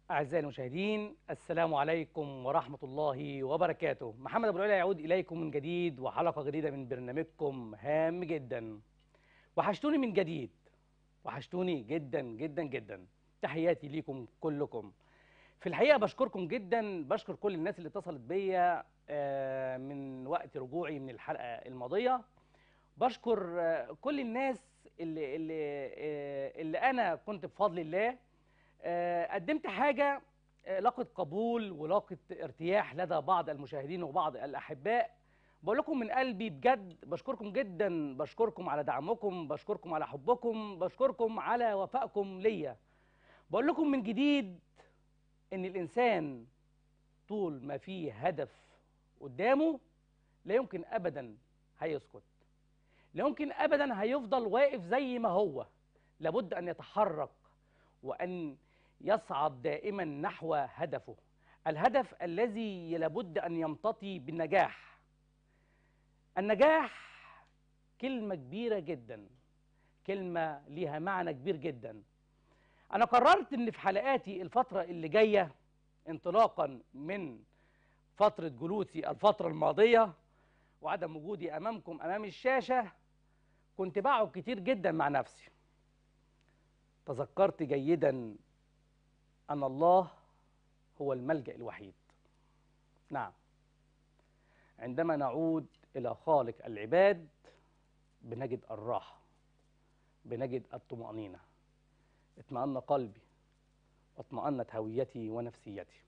أعزائي المشاهدين السلام عليكم ورحمة الله وبركاته محمد أبو العلا يعود إليكم من جديد وحلقة جديدة من برنامجكم هام جدا وحشتوني من جديد وحشتوني جدا جدا جدا تحياتي ليكم كلكم في الحقيقة بشكركم جدا بشكر كل الناس اللي اتصلت بيا آه، من وقت رجوعي من الحلقة الماضية بشكر آه، كل الناس اللي اللي آه، اللي أنا كنت بفضل الله آه، قدمت حاجة آه، لقت قبول ولقت ارتياح لدى بعض المشاهدين وبعض الأحباء بقول لكم من قلبي بجد بشكركم جدا بشكركم على دعمكم بشكركم على حبكم بشكركم على وفائكم ليا بقول لكم من جديد ان الانسان طول ما فيه هدف قدامه لا يمكن ابدا هيسكت لا يمكن ابدا هيفضل واقف زي ما هو لابد ان يتحرك وان يصعد دائما نحو هدفه الهدف الذي لابد ان يمتطي بالنجاح النجاح كلمه كبيره جدا كلمه ليها معنى كبير جدا انا قررت ان في حلقاتي الفتره اللي جايه انطلاقا من فتره جلوسي الفتره الماضيه وعدم وجودي امامكم امام الشاشه كنت بقعد كتير جدا مع نفسي تذكرت جيدا ان الله هو الملجا الوحيد نعم عندما نعود الى خالق العباد بنجد الراحه بنجد الطمانينه اطمأن قلبي واطمأنت هويتي ونفسيتي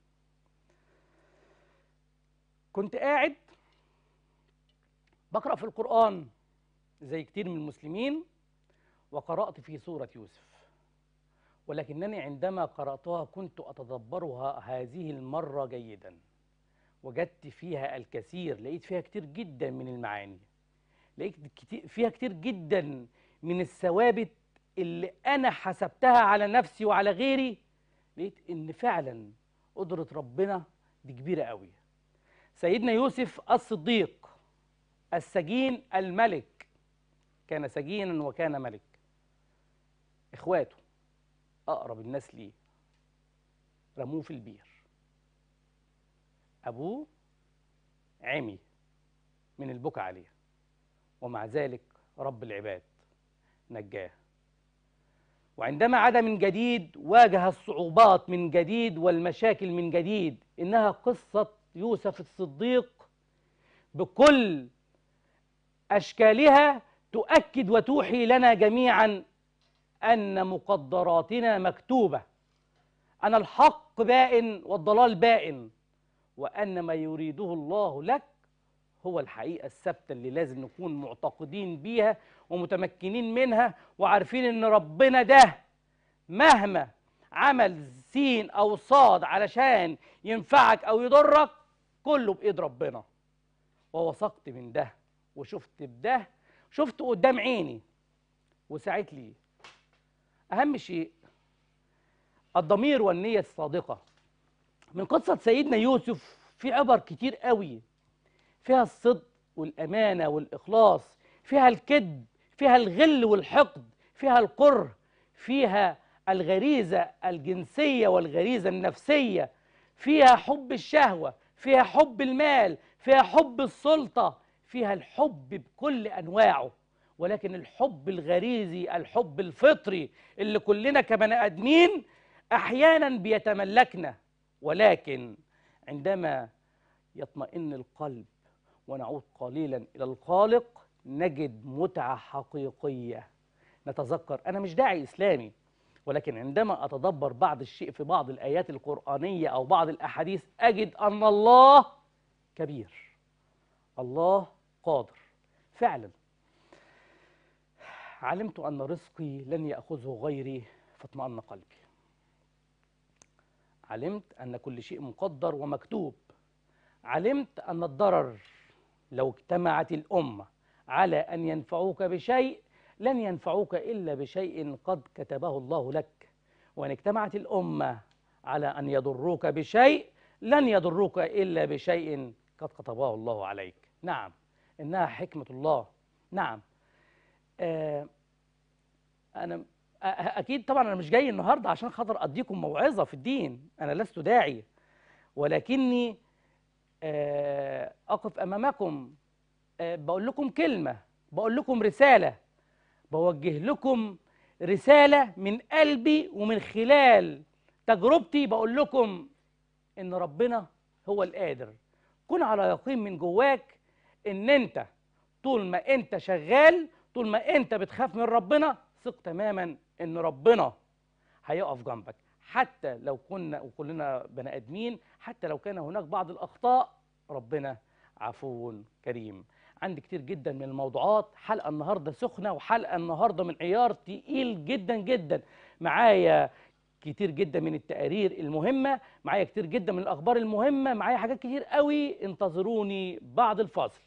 كنت قاعد بقرأ في القرآن زي كتير من المسلمين وقرأت في سورة يوسف ولكنني عندما قرأتها كنت أتدبرها هذه المرة جيدا وجدت فيها الكثير لقيت فيها كتير جدا من المعاني لقيت كتير فيها كتير جدا من الثوابت اللي انا حسبتها على نفسي وعلى غيري لقيت ان فعلا قدره ربنا دي كبيره قوي سيدنا يوسف الصديق السجين الملك كان سجينا وكان ملك اخواته اقرب الناس ليه رموه في البير ابوه عمي من البكا عليه ومع ذلك رب العباد نجاه وعندما عاد من جديد واجه الصعوبات من جديد والمشاكل من جديد انها قصه يوسف الصديق بكل اشكالها تؤكد وتوحي لنا جميعا ان مقدراتنا مكتوبه ان الحق بائن والضلال بائن وان ما يريده الله لك هو الحقيقه الثابته اللي لازم نكون معتقدين بيها ومتمكنين منها وعارفين ان ربنا ده مهما عمل سين او صاد علشان ينفعك او يضرك كله بايد ربنا ووثقت من ده وشفت بده شفت قدام عيني وساعت لي اهم شيء الضمير والنيه الصادقه من قصه سيدنا يوسف في عبر كتير قوي فيها الصدق والامانه والاخلاص فيها الكذب فيها الغل والحقد فيها الكره فيها الغريزه الجنسيه والغريزه النفسيه فيها حب الشهوه فيها حب المال فيها حب السلطه فيها الحب بكل انواعه ولكن الحب الغريزي الحب الفطري اللي كلنا كبني ادمين احيانا بيتملكنا ولكن عندما يطمئن القلب ونعود قليلا الى الخالق نجد متعه حقيقيه نتذكر انا مش داعي اسلامي ولكن عندما اتدبر بعض الشيء في بعض الايات القرانيه او بعض الاحاديث اجد ان الله كبير الله قادر فعلا علمت ان رزقي لن ياخذه غيري فاطمأن قلبي علمت ان كل شيء مقدر ومكتوب علمت ان الضرر لو اجتمعت الامه على ان ينفعوك بشيء لن ينفعوك الا بشيء قد كتبه الله لك وان اجتمعت الامه على ان يضروك بشيء لن يضروك الا بشيء قد كتبه الله عليك نعم انها حكمه الله نعم آه انا اكيد طبعا انا مش جاي النهارده عشان خاطر اديكم موعظه في الدين انا لست داعي ولكني آه، اقف امامكم آه، بقول لكم كلمه بقول لكم رساله بوجه لكم رساله من قلبي ومن خلال تجربتي بقول لكم ان ربنا هو القادر كن على يقين من جواك ان انت طول ما انت شغال طول ما انت بتخاف من ربنا ثق تماما ان ربنا هيقف جنبك حتى لو كنا وكلنا بني ادمين حتى لو كان هناك بعض الاخطاء ربنا عفو كريم عندي كتير جدا من الموضوعات حلقه النهارده سخنه وحلقه النهارده من عيار تقيل جدا جدا معايا كتير جدا من التقارير المهمه معايا كتير جدا من الاخبار المهمه معايا حاجات كتير قوي انتظروني بعد الفاصل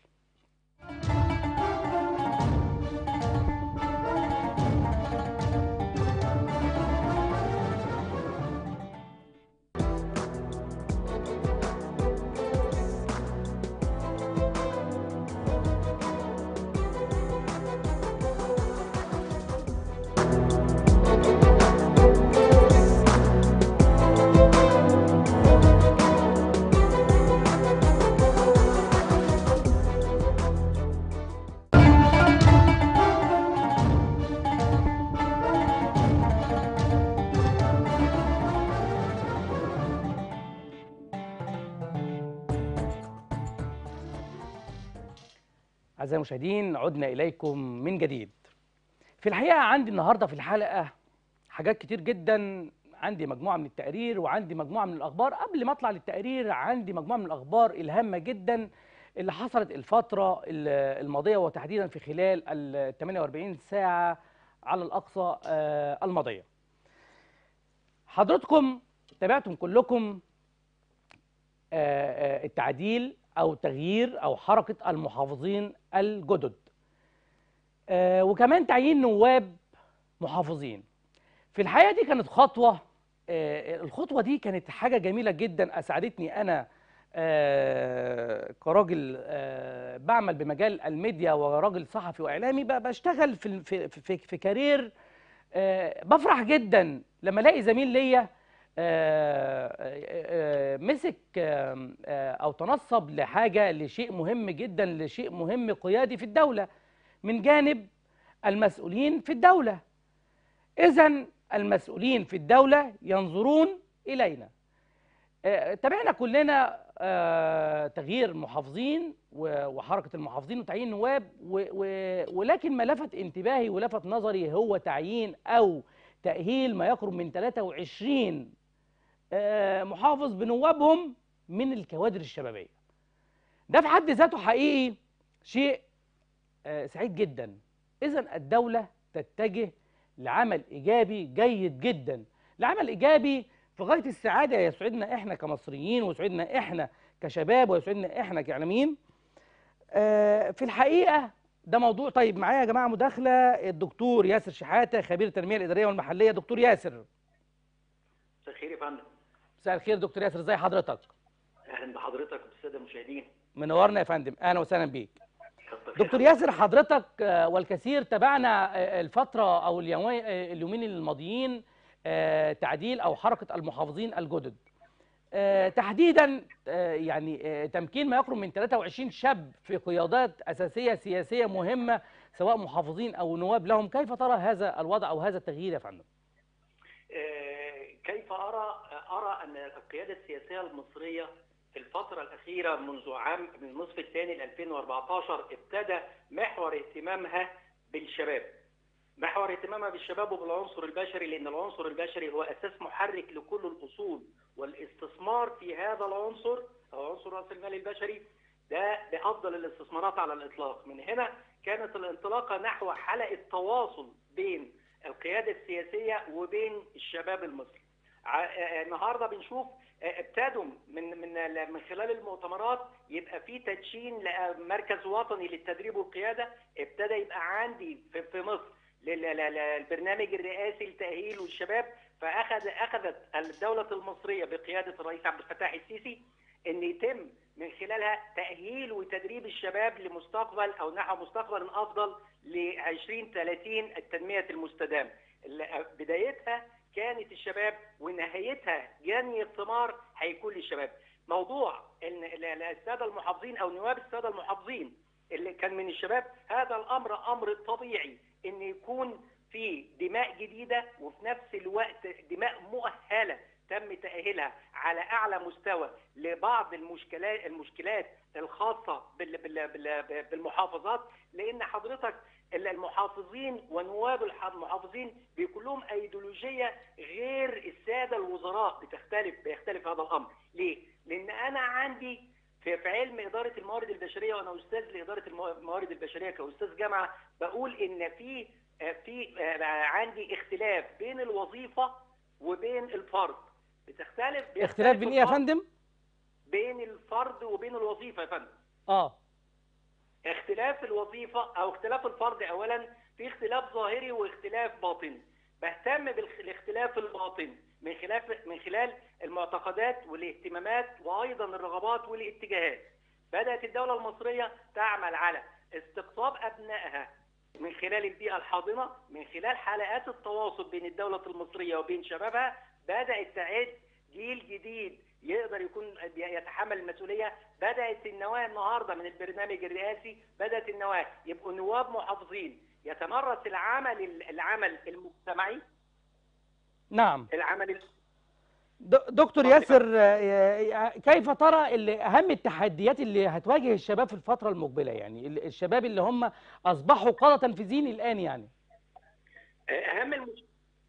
أعزائي المشاهدين عدنا إليكم من جديد في الحقيقة عندي النهاردة في الحلقة حاجات كتير جدا عندي مجموعة من التقارير وعندي مجموعة من الأخبار قبل ما أطلع للتقارير عندي مجموعة من الأخبار الهامة جدا اللي حصلت الفترة الماضية وتحديدا في خلال ال 48 ساعة على الأقصى آه، الماضية حضرتكم تابعتم كلكم آه، آه، التعديل أو تغيير أو حركة المحافظين الجدد آه وكمان تعيين نواب محافظين في الحقيقة دي كانت خطوة آه الخطوة دي كانت حاجة جميلة جدا أسعدتني أنا آه كراجل آه بعمل بمجال الميديا وراجل صحفي وإعلامي بشتغل في, في, في, في كارير آه بفرح جدا لما الاقي زميل ليا آه، آه، مسك او تنصب لحاجه لشيء مهم جدا لشيء مهم قيادي في الدوله من جانب المسؤولين في الدوله اذا المسؤولين في الدوله ينظرون الينا آه، تابعنا كلنا تغيير محافظين وحركه المحافظين وتعيين نواب ولكن ما لفت انتباهي ولفت نظري هو تعيين او تأهيل ما يقرب من 23 آه، محافظ بنوابهم من الكوادر الشبابيه ده في حد ذاته حقيقي شيء آه، سعيد جدا اذا الدوله تتجه لعمل ايجابي جيد جدا لعمل ايجابي في غايه السعاده يسعدنا احنا كمصريين ويسعدنا احنا كشباب ويسعدنا احنا كاعلاميين آه، في الحقيقه ده موضوع طيب معايا يا جماعه مداخله الدكتور ياسر شحاته خبير التنميه الاداريه والمحليه دكتور ياسر مساء الخير يا فندم مساء الخير دكتور ياسر ازي حضرتك اهلا بحضرتك وبالساده المشاهدين منورنا يا فندم اهلا وسهلا بيك دكتور ياسر حضرتك آه، والكثير تابعنا آه، الفتره او آه، اليومين الماضيين تعديل او حركه المحافظين الجدد تحديدا يعني تمكين ما يقرب من 23 شاب في قيادات اساسيه سياسيه مهمه سواء محافظين او نواب لهم كيف ترى هذا الوضع او هذا التغيير يا فندم كيف ارى ارى ان القياده السياسيه المصريه في الفترة الأخيرة منذ عام من النصف الثاني ل 2014 ابتدى محور اهتمامها بالشباب. محور اهتمامها بالشباب وبالعنصر البشري لأن العنصر البشري هو أساس محرك لكل الأصول والاستثمار في هذا العنصر أو عنصر رأس المال البشري ده بأفضل الاستثمارات على الإطلاق. من هنا كانت الانطلاقة نحو حلقة تواصل بين القيادة السياسية وبين الشباب المصري. النهارده بنشوف ابتدوا من من من خلال المؤتمرات يبقى في تدشين لمركز وطني للتدريب والقياده ابتدى يبقى عندي في, في مصر البرنامج الرئاسي لتاهيل الشباب فاخذ اخذت الدوله المصريه بقياده الرئيس عبد الفتاح السيسي ان يتم من خلالها تاهيل وتدريب الشباب لمستقبل او نحو مستقبل افضل ل 2030 التنميه المستدامه اللي بدايتها كانت الشباب ونهايتها جني الثمار هيكون للشباب موضوع ان الساده المحافظين او نواب الساده المحافظين اللي كان من الشباب هذا الامر امر طبيعي ان يكون في دماء جديده وفي نفس الوقت دماء مؤهله تم تاهيلها على اعلى مستوى لبعض المشكلات المشكلات الخاصه بال- بال- بال- بالمحافظات لان حضرتك المحافظين ونواب الح- المحافظين بيكون لهم ايديولوجيه غير الساده الوزراء بتختلف بيختلف هذا الامر ليه لان انا عندي في في علم اداره الموارد البشريه وانا استاذ لاداره المو- الموارد البشريه كاستاذ جامعه بقول ان في آه، في آه، عندي اختلاف بين الوظيفه وبين الفرد بتختلف اختلاف بيختلف بين ايه يا الفرد فندم بين الفرد وبين الوظيفه يا فندم اه اختلاف الوظيفه او اختلاف الفرد اولا في اختلاف ظاهري واختلاف باطني بهتم بالاختلاف الباطني من خلال من خلال المعتقدات والاهتمامات وايضا الرغبات والاتجاهات بدات الدوله المصريه تعمل على استقطاب ابنائها من خلال البيئه الحاضنه من خلال حلقات التواصل بين الدوله المصريه وبين شبابها بدات تعد جيل جديد يقدر يكون يتحمل المسؤوليه بدات النواه النهارده من البرنامج الرئاسي بدات النواه يبقوا نواب محافظين يتمرس العمل العمل المجتمعي نعم العمل ال- د- دكتور ياسر آه، كيف ترى اللي اهم التحديات اللي هتواجه الشباب في الفتره المقبله يعني ال- الشباب اللي هم اصبحوا قاده تنفيذيين الان يعني اهم المش...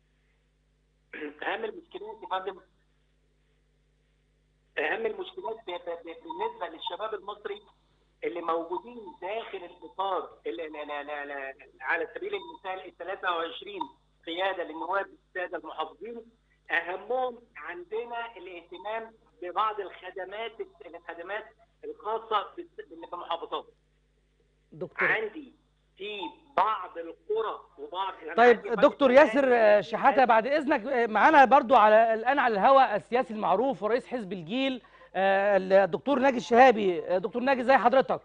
اهم المشكلات يا فندم اهم المشكلات ب- ب- ب- بالنسبه للشباب المصري اللي موجودين داخل الاطار ال- ال- ال- ال- ال- على سبيل المثال ال 23 قياده للنواب الساده المحافظين اهمهم عندنا الاهتمام ببعض الخدمات الخدمات الخاصه بالس- بالمحافظات دكتور عندي في بعض القرى وبعض أنا طيب عندي دكتور فرق ياسر آه، شحاته بعد اذنك آه، معانا برضو على الان على الهواء السياسي المعروف ورئيس حزب الجيل آه، الدكتور ناجي الشهابي آه، دكتور ناجي ازي حضرتك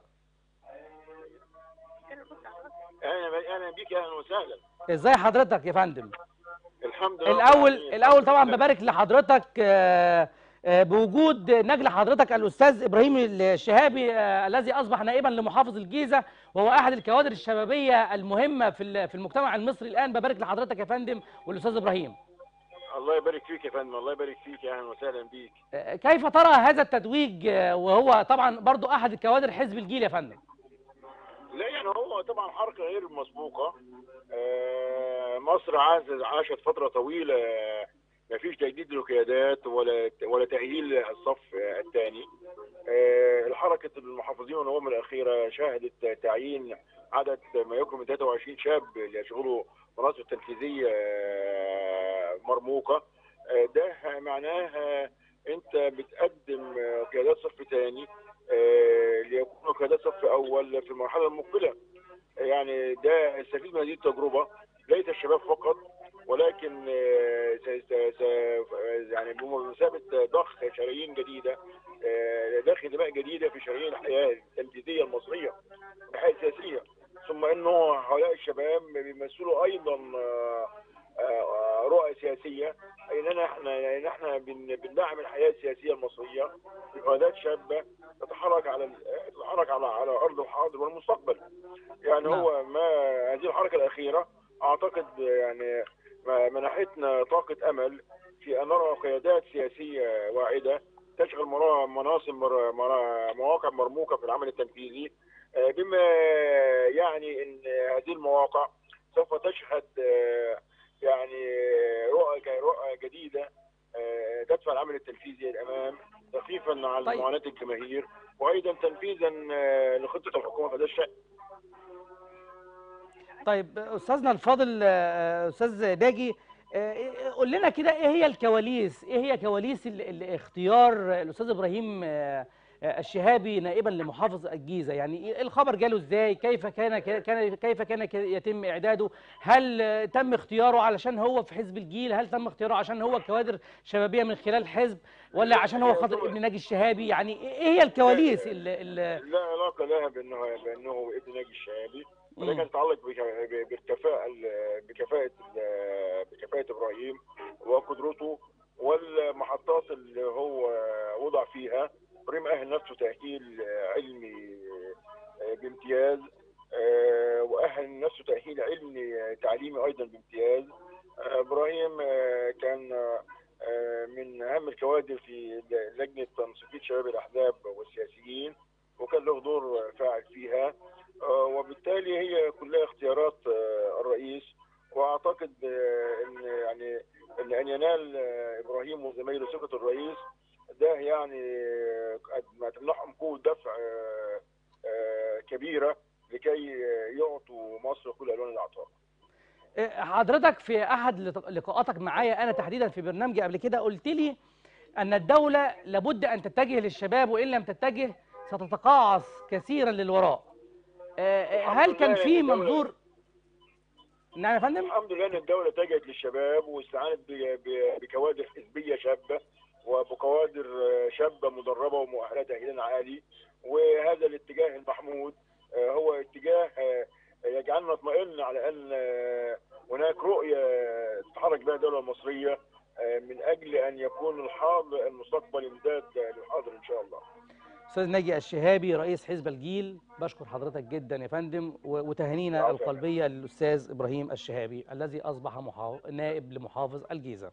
اهلا اهلا بيك اهلا وسهلا ازي حضرتك يا فندم الحمد لله الاول يعني الاول طبعا الحمد لله. ببارك لحضرتك آه، آه، بوجود نجل حضرتك الاستاذ ابراهيم الشهابي آه، الذي اصبح نائبا لمحافظ الجيزه وهو احد الكوادر الشبابيه المهمه في ال- في المجتمع المصري الان ببارك لحضرتك يا فندم والاستاذ ابراهيم الله يبارك فيك يا فندم الله يبارك فيك اهلا وسهلا بيك آه، كيف ترى هذا التتويج آه، وهو طبعا برضو احد الكوادر حزب الجيل يا فندم لا يعني هو طبعا حركه غير مسبوقه آه، مصر عاز- عاشت فتره طويله ما فيش تجديد للقيادات ولا ولا تاهيل الصف الثاني الحركه المحافظين والنواب الاخيره شهدت تعيين عدد ما يقرب من 23 شاب ليشغلوا مناصب تنفيذيه آه، مرموقه آه، ده معناه آه، انت بتقدم آه، قيادات صف ثاني آه، ليكونوا قيادات صف اول في المرحله المقبله يعني ده يستفيد من هذه التجربه ليس الشباب فقط ولكن آه، س- س- س- يعني بمثابه ضخ شرايين جديده آه، داخل دماء جديده في شرايين الحياه التنفيذيه المصريه الحياه السياسيه ثم انه هؤلاء الشباب بيمثلوا ايضا آه، آه، رؤى سياسيه اننا احنا ان احنا بن- بندعم الحياه السياسيه المصريه بقيادات شابه تتحرك على ال- تتحرك على على ارض الحاضر والمستقبل يعني نعم. هو ما هذه الحركه الاخيره اعتقد يعني ما- منحتنا طاقه امل في ان نرى قيادات سياسيه واعده تشغل مرا- مناصب مر- مرا- مواقع مرموقه في العمل التنفيذي آه، بما يعني ان هذه المواقع سوف تشهد آه، يعني رؤى رؤى جديده آه، تدفع العمل التنفيذي الامام تخفيفا على طيب. معاناه الجماهير وايضا تنفيذا آه، لخطه الحكومه فده الشان طيب استاذنا الفاضل آه، استاذ ناجي آه، قول لنا كده ايه هي الكواليس ايه هي كواليس ال- ال- اختيار الاستاذ ابراهيم آه، آه، الشهابي نائبا لمحافظ الجيزه يعني ايه الخبر جاله ازاي كيف كان كان كيف كان ك- يتم اعداده هل آه، تم اختياره علشان هو في حزب الجيل هل تم اختياره عشان هو كوادر شبابيه من خلال حزب ولا عشان هو خاطر ابن ناجي الشهابي يعني ايه هي الكواليس اللي, اللي لا علاقه لها بانه بانه ابن ناجي الشهابي ولكن مم. تتعلق بك- بالكفاءه ال- بكفاءه ال- بكفاءه ابراهيم وقدرته والمحطات اللي هو وضع فيها ابراهيم اهل نفسه تاهيل علمي بامتياز آه، واهل نفسه تاهيل علمي تعليمي ايضا بامتياز آه، ابراهيم آه، كان آه، من اهم الكوادر في لجنه تنسيقيه شباب الاحزاب والسياسيين وكان له دور فاعل فيها آه، وبالتالي هي كلها اختيارات آه، الرئيس واعتقد آه، ان يعني ان ان ينال آه، ابراهيم وزمايله ثقه الرئيس ده يعني آه، قد ما تمنحهم قوه دفع آه، آه، كبيره لكي آه، يعطوا مصر كل الوان العطاء. آه، حضرتك في احد لق- لقاءاتك معايا انا تحديدا في برنامجي قبل كده قلت لي ان الدوله لابد ان تتجه للشباب وان لم تتجه ستتقاعس كثيرا للوراء آه، آه، هل كان الحمد في لله الدولة- منظور نعم يا فندم الحمد لله ان الدوله اتجهت للشباب واستعانت ب- ب- بكوادر حزبيه شابه وبكوادر آه، شابه مدربه ومؤهله تاهيلا عالي وهذا الاتجاه المحمود آه، هو اتجاه آه، يجعلنا نطمئن على ان آه، هناك رؤيه تتحرك بها الدوله المصريه آه، من اجل ان يكون الحاضر المستقبل امداد للحاضر ان شاء الله. استاذ ناجي الشهابي رئيس حزب الجيل بشكر حضرتك جدا يا فندم و- وتهانينا العفو. القلبيه للاستاذ ابراهيم الشهابي الذي اصبح محا- نائب لمحافظ الجيزه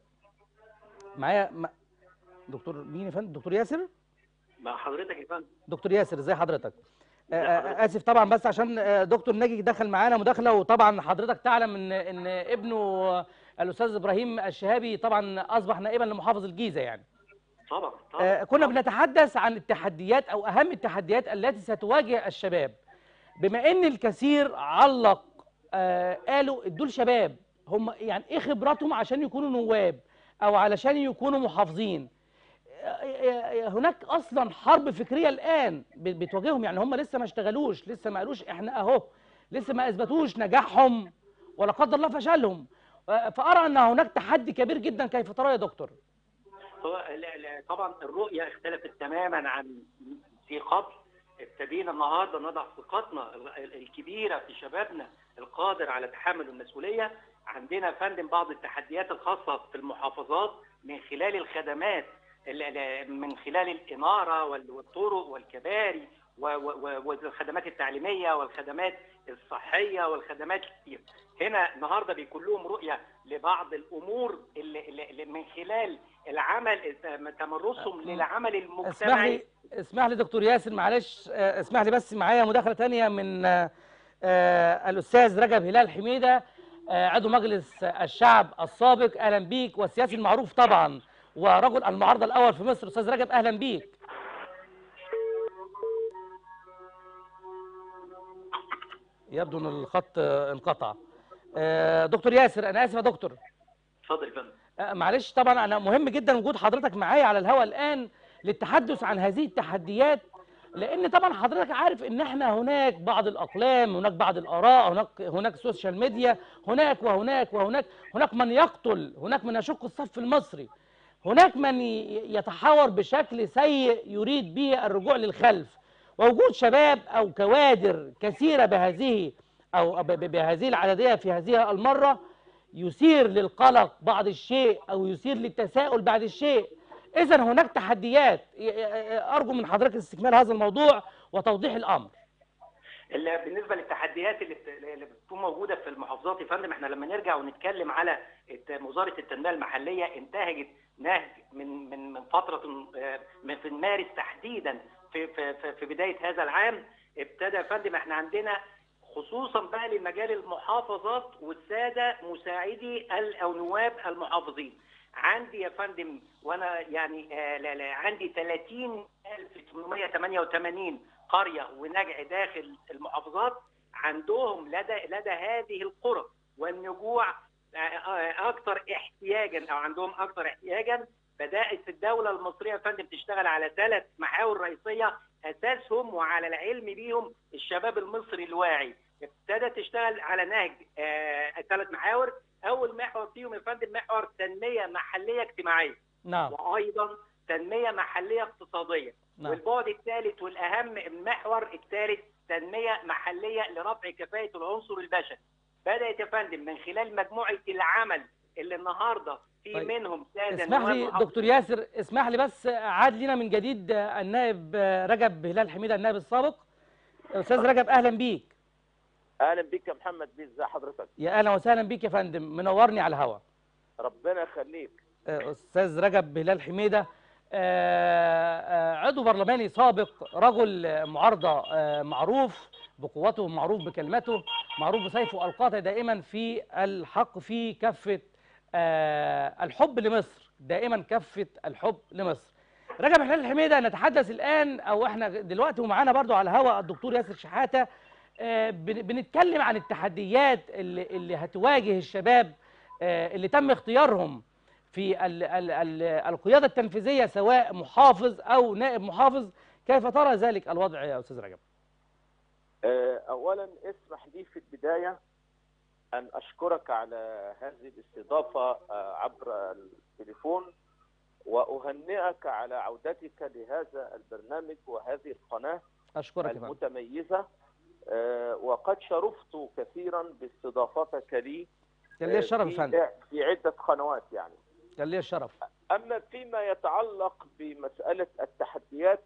معايا م- دكتور مين يا فندم دكتور ياسر مع حضرتك يا فندم دكتور ياسر ازي حضرتك آه، ازي آه، حضرتك؟ اسف طبعا بس عشان آه، دكتور ناجي دخل معانا مداخله وطبعا حضرتك تعلم ان ان ابنه آه، الاستاذ ابراهيم الشهابي طبعا اصبح نائبا لمحافظ الجيزه يعني طبعا طبعا آه، كنا بنتحدث عن التحديات او اهم التحديات التي ستواجه الشباب بما ان الكثير علق آه، قالوا دول شباب هم يعني ايه خبراتهم عشان يكونوا نواب او علشان يكونوا محافظين آه، آه، هناك اصلا حرب فكريه الان ب- بتواجههم يعني هم لسه ما اشتغلوش لسه ما قالوش احنا اهو لسه ما اثبتوش نجاحهم ولا قدر الله فشلهم آه، فارى ان هناك تحدي كبير جدا كيف ترى يا دكتور هو لا- لا، طبعا الرؤيه اختلفت تماما عن في قبل ابتدينا النهارده نضع ثقتنا ال- ال- الكبيره في شبابنا القادر على تحمل المسؤوليه عندنا يا فندم بعض التحديات الخاصه في المحافظات من خلال الخدمات ال- ال- من خلال الاناره وال- والطرق والكباري و- و- و- والخدمات التعليميه والخدمات الصحيه والخدمات كتير هنا النهارده بيكون لهم رؤيه لبعض الامور اللي, اللي اللي من خلال العمل تمرسهم للعمل اسمح المجتمعي لي اسمح لي دكتور ياسر معلش آه، اسمح لي بس معايا مداخله تانية من آه، آه، الاستاذ رجب هلال حميده آه، عضو مجلس الشعب السابق اهلا بيك والسياسي المعروف طبعا ورجل المعارضه الاول في مصر استاذ رجب اهلا بيك يبدو ان الخط آه، انقطع آه، دكتور ياسر انا اسف يا دكتور اتفضل يا فندم آه، معلش طبعا انا مهم جدا وجود حضرتك معايا على الهواء الان للتحدث عن هذه التحديات لان طبعا حضرتك عارف ان احنا هناك بعض الاقلام هناك بعض الاراء هناك هناك سوشيال ميديا هناك وهناك وهناك هناك من يقتل هناك من يشق الصف المصري هناك من ي- يتحاور بشكل سيء يريد به الرجوع للخلف ووجود شباب او كوادر كثيره بهذه او ب- ب- بهذه العدديه في هذه المره يثير للقلق بعض الشيء او يثير للتساؤل بعض الشيء اذا هناك تحديات ي- ي- ارجو من حضرتك استكمال هذا الموضوع وتوضيح الامر اللي بالنسبه للتحديات اللي بت- اللي بتكون موجوده في المحافظات يا فندم احنا لما نرجع ونتكلم على الت- وزاره التنميه المحليه انتهجت نهج من من من فتره آه، من في مارس تحديدا في في في- في بدايه هذا العام ابتدى يا فندم احنا عندنا خصوصا بقى لمجال المحافظات والساده مساعدي ال- او نواب المحافظين عندي يا فندم وانا يعني آه لا لا عندي 30888 قريه ونجع داخل المحافظات عندهم لدى لدى هذه القرى والنجوع آه، آه، اكثر احتياجا او عندهم اكثر احتياجا بدات الدوله المصريه يا فندم تشتغل على ثلاث محاور رئيسيه اساسهم وعلى العلم بيهم الشباب المصري الواعي ابتدت تشتغل على نهج آه ثلاث محاور اول محور فيهم يا فندم محور تنميه محليه اجتماعيه نعم وايضا تنميه محليه اقتصاديه نعم والبعد الثالث والاهم المحور الثالث تنميه محليه لرفع كفاءه العنصر البشري. بدات يا فندم من خلال مجموعه العمل اللي النهارده في طيب. منهم ساده اسمح نواب لي محافظين. دكتور ياسر اسمح لي بس عاد لنا من جديد النائب رجب هلال حميده النائب السابق استاذ رجب اهلا بيك اهلا بيك يا محمد بيه ازي حضرتك يا اهلا وسهلا بيك يا فندم منورني على الهوا ربنا يخليك استاذ رجب هلال حميده آه، آه، عضو برلماني سابق رجل معارضه آه، معروف بقوته معروف بكلمته معروف بسيفه القاطع دائما في الحق في كفه آه، الحب لمصر دائما كفه الحب لمصر رجب هلال حميده نتحدث الان او احنا دلوقتي ومعانا برضو على الهواء الدكتور ياسر شحاته آه، بن- بنتكلم عن التحديات اللي, اللي هتواجه الشباب آه، اللي تم اختيارهم في ال ال ال القيادة التنفيذية سواء محافظ أو نائب محافظ كيف ترى ذلك الوضع يا أستاذ رجب؟ آه، اولا اسمح لي في البدايه ان اشكرك على هذه الاستضافه آه، عبر التليفون واهنئك على عودتك لهذا البرنامج وهذه القناه أشكرك يا فندم المتميزه آه، وقد شرفت كثيرا باستضافتك لي كان لي الشرف يا في- فندم في عده قنوات يعني كان لي الشرف أما فيما يتعلق بمسألة التحديات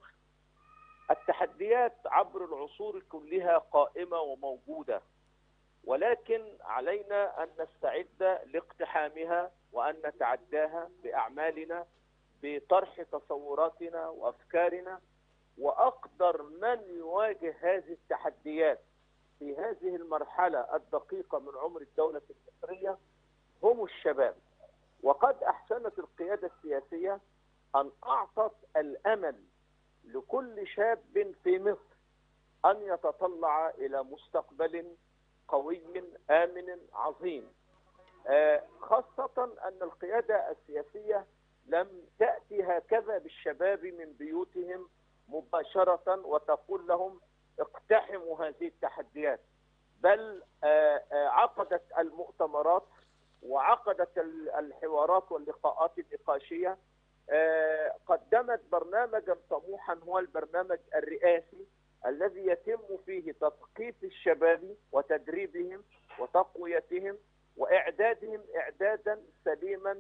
التحديات عبر العصور كلها قائمة وموجودة ولكن علينا أن نستعد لاقتحامها وأن نتعداها بأعمالنا بطرح تصوراتنا وأفكارنا وأقدر من يواجه هذه التحديات في هذه المرحلة الدقيقة من عمر الدولة المصرية هم الشباب وقد احسنت القياده السياسيه ان اعطت الامل لكل شاب في مصر ان يتطلع الى مستقبل قوي امن عظيم آه، خاصه ان القياده السياسيه لم تاتي هكذا بالشباب من بيوتهم مباشره وتقول لهم اقتحموا هذه التحديات بل آه، آه، عقدت المؤتمرات وعقدت ال- الحوارات واللقاءات النقاشيه آه، قدمت برنامجا طموحا هو البرنامج الرئاسي الذي يتم فيه تثقيف الشباب وتدريبهم وتقويتهم واعدادهم اعدادا سليما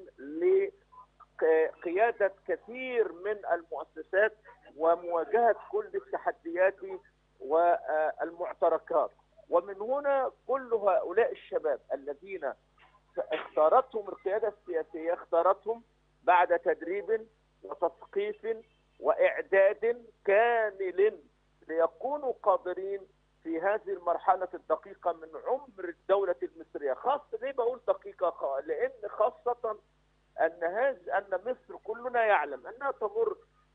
لقياده كثير من المؤسسات ومواجهه كل التحديات والمعتركات ومن هنا كل هؤلاء الشباب الذين اختارتهم القياده السياسيه اختارتهم بعد تدريب وتثقيف واعداد كامل ليكونوا قادرين في هذه المرحله الدقيقه من عمر الدوله المصريه خاصه ليه بقول دقيقه خ- لان خاصه ان هذا ان مصر كلنا يعلم انها تمر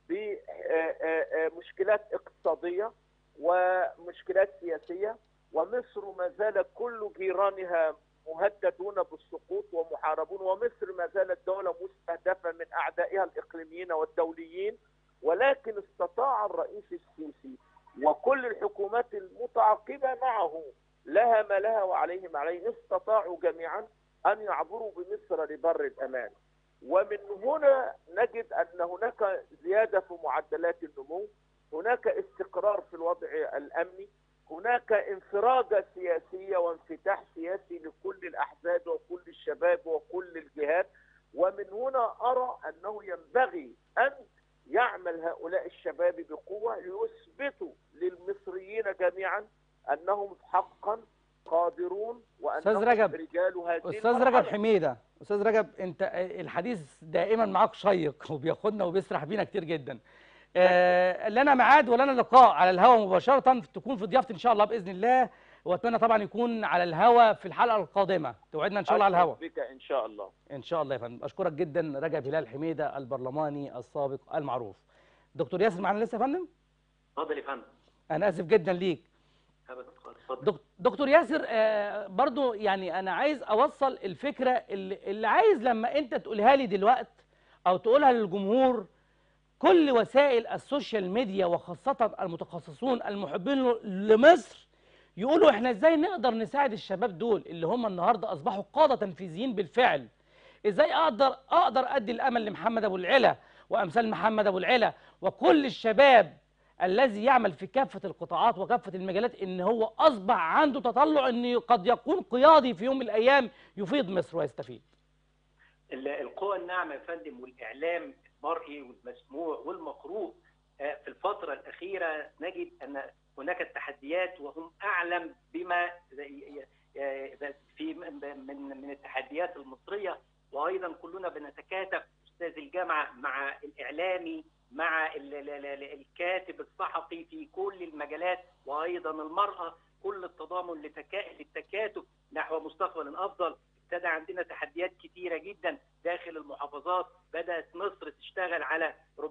بمشكلات اقتصاديه ومشكلات سياسيه ومصر ما زال كل جيرانها مهددون بالسقوط ومحاربون ومصر ما زالت دولة مستهدفة من أعدائها الإقليميين والدوليين ولكن استطاع الرئيس السيسي وكل الحكومات المتعاقبة معه لها ما لها وعليه ما عليه استطاعوا جميعا أن يعبروا بمصر لبر الأمان ومن هنا نجد أن هناك زيادة في معدلات النمو هناك استقرار في الوضع الأمني هناك انفراجة سياسية وانفتاح سياسي لكل الأحزاب وكل الشباب وكل الجهات ومن هنا أرى أنه ينبغي أن يعمل هؤلاء الشباب بقوة ليثبتوا للمصريين جميعا أنهم حقا قادرون وأنهم أستاذ رجب، رجال هذه أستاذ رجب المرحلة. حميدة أستاذ رجب أنت الحديث دائما معاك شيق وبياخدنا وبيسرح بينا كتير جدا آه، لنا ميعاد ولنا لقاء على الهواء مباشرة تكون في ضيافتي إن شاء الله بإذن الله وأتمنى طبعا يكون على الهواء في الحلقة القادمة توعدنا إن شاء الله على الهواء أشرف بك إن شاء الله ان شاء الله يا فندم اشكرك جدا رجب هلال حميده البرلماني السابق المعروف دكتور ياسر معانا لسه يا فندم اتفضل يا فندم انا اسف جدا ليك ابدا خالص اتفضل دك- دكتور ياسر آه، برضو يعني انا عايز اوصل الفكره اللي, اللي عايز لما انت تقولها لي دلوقت او تقولها للجمهور كل وسائل السوشيال ميديا وخاصة المتخصصون المحبين ل- لمصر يقولوا احنا ازاي نقدر نساعد الشباب دول اللي هم النهارده اصبحوا قادة تنفيذيين بالفعل ازاي اقدر اقدر ادي الامل لمحمد ابو العلا وامثال محمد ابو العلا وكل الشباب الذي يعمل في كافة القطاعات وكافة المجالات ان هو اصبح عنده تطلع ان قد يكون قيادي في يوم من الايام يفيد مصر ويستفيد ال- القوى الناعمه يا فندم والاعلام المرئي والمسموع والمقروء آه، في الفتره الاخيره نجد ان هناك تحديات وهم اعلم بما ي- ي- في من من من التحديات المصريه وايضا كلنا بنتكاتف استاذ الجامعه مع الاعلامي مع ال- ال- ال- الكاتب الصحفي في كل المجالات وايضا المراه كل التضامن لتكا- للتكاتف نحو مستقبل افضل ابتدى عندنا تحديات كتيرة جدا داخل المحافظات بدأت مصر تشتغل على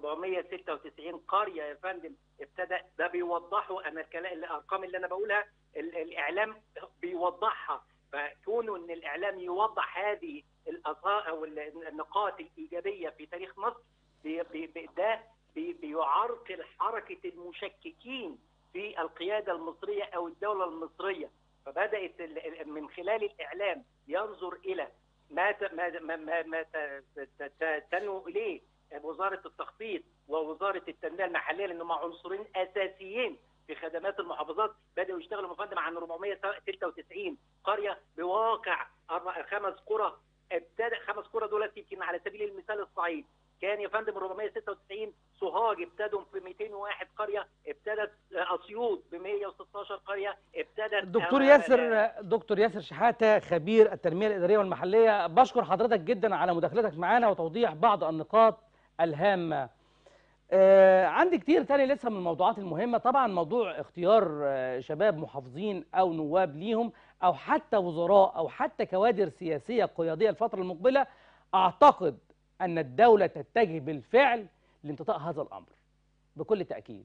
496 قرية يا فندم ابتدى ده بيوضحوا أنا الكلام الأرقام اللي أنا بقولها ال- الإعلام بيوضحها فكونه أن الإعلام يوضح هذه الأصا- أو ال- النقاط الإيجابية في تاريخ مصر بي- بي- بي- ده بي- بيعرقل حركة المشككين في القيادة المصرية أو الدولة المصرية فبدات ال- ال- من خلال الاعلام ينظر الى ما ت- ما ما ما, ما ت- ت- ت- تنوي اليه وزاره التخطيط ووزاره التنميه المحليه لانهم عنصرين اساسيين في خدمات المحافظات بداوا يشتغلوا مقدم عن 496 قريه بواقع أربع- خمس قرى ابتدى خمس قرى دول يمكن على سبيل المثال الصعيد كان يا فندم 496 سوهاج ابتدوا في 201 قريه ابتدت اسيوط ب 116 قريه ابتدت دكتور آه، ياسر دكتور ياسر شحاته خبير التنميه الاداريه والمحليه بشكر حضرتك جدا على مداخلتك معانا وتوضيح بعض النقاط الهامه آه عندي كتير تاني لسه من الموضوعات المهمه طبعا موضوع اختيار آه شباب محافظين او نواب ليهم او حتى وزراء او حتى كوادر سياسيه قياديه الفتره المقبله اعتقد ان الدوله تتجه بالفعل لانتطاء هذا الامر بكل تاكيد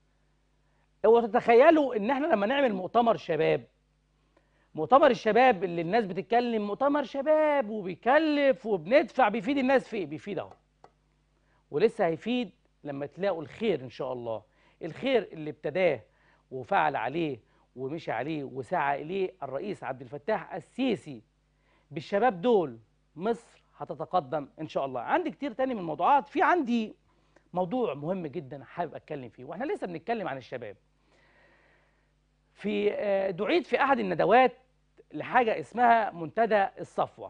وتتخيلوا ان احنا لما نعمل مؤتمر شباب مؤتمر الشباب اللي الناس بتتكلم مؤتمر شباب وبيكلف وبندفع بيفيد الناس في ايه بيفيد اهو ولسه هيفيد لما تلاقوا الخير ان شاء الله الخير اللي ابتداه وفعل عليه ومشي عليه وسعى اليه الرئيس عبد الفتاح السيسي بالشباب دول مصر هتتقدم ان شاء الله عندي كتير تاني من الموضوعات في عندي موضوع مهم جدا حابب اتكلم فيه واحنا لسه بنتكلم عن الشباب في آه، دعيت في احد الندوات لحاجه اسمها منتدى الصفوه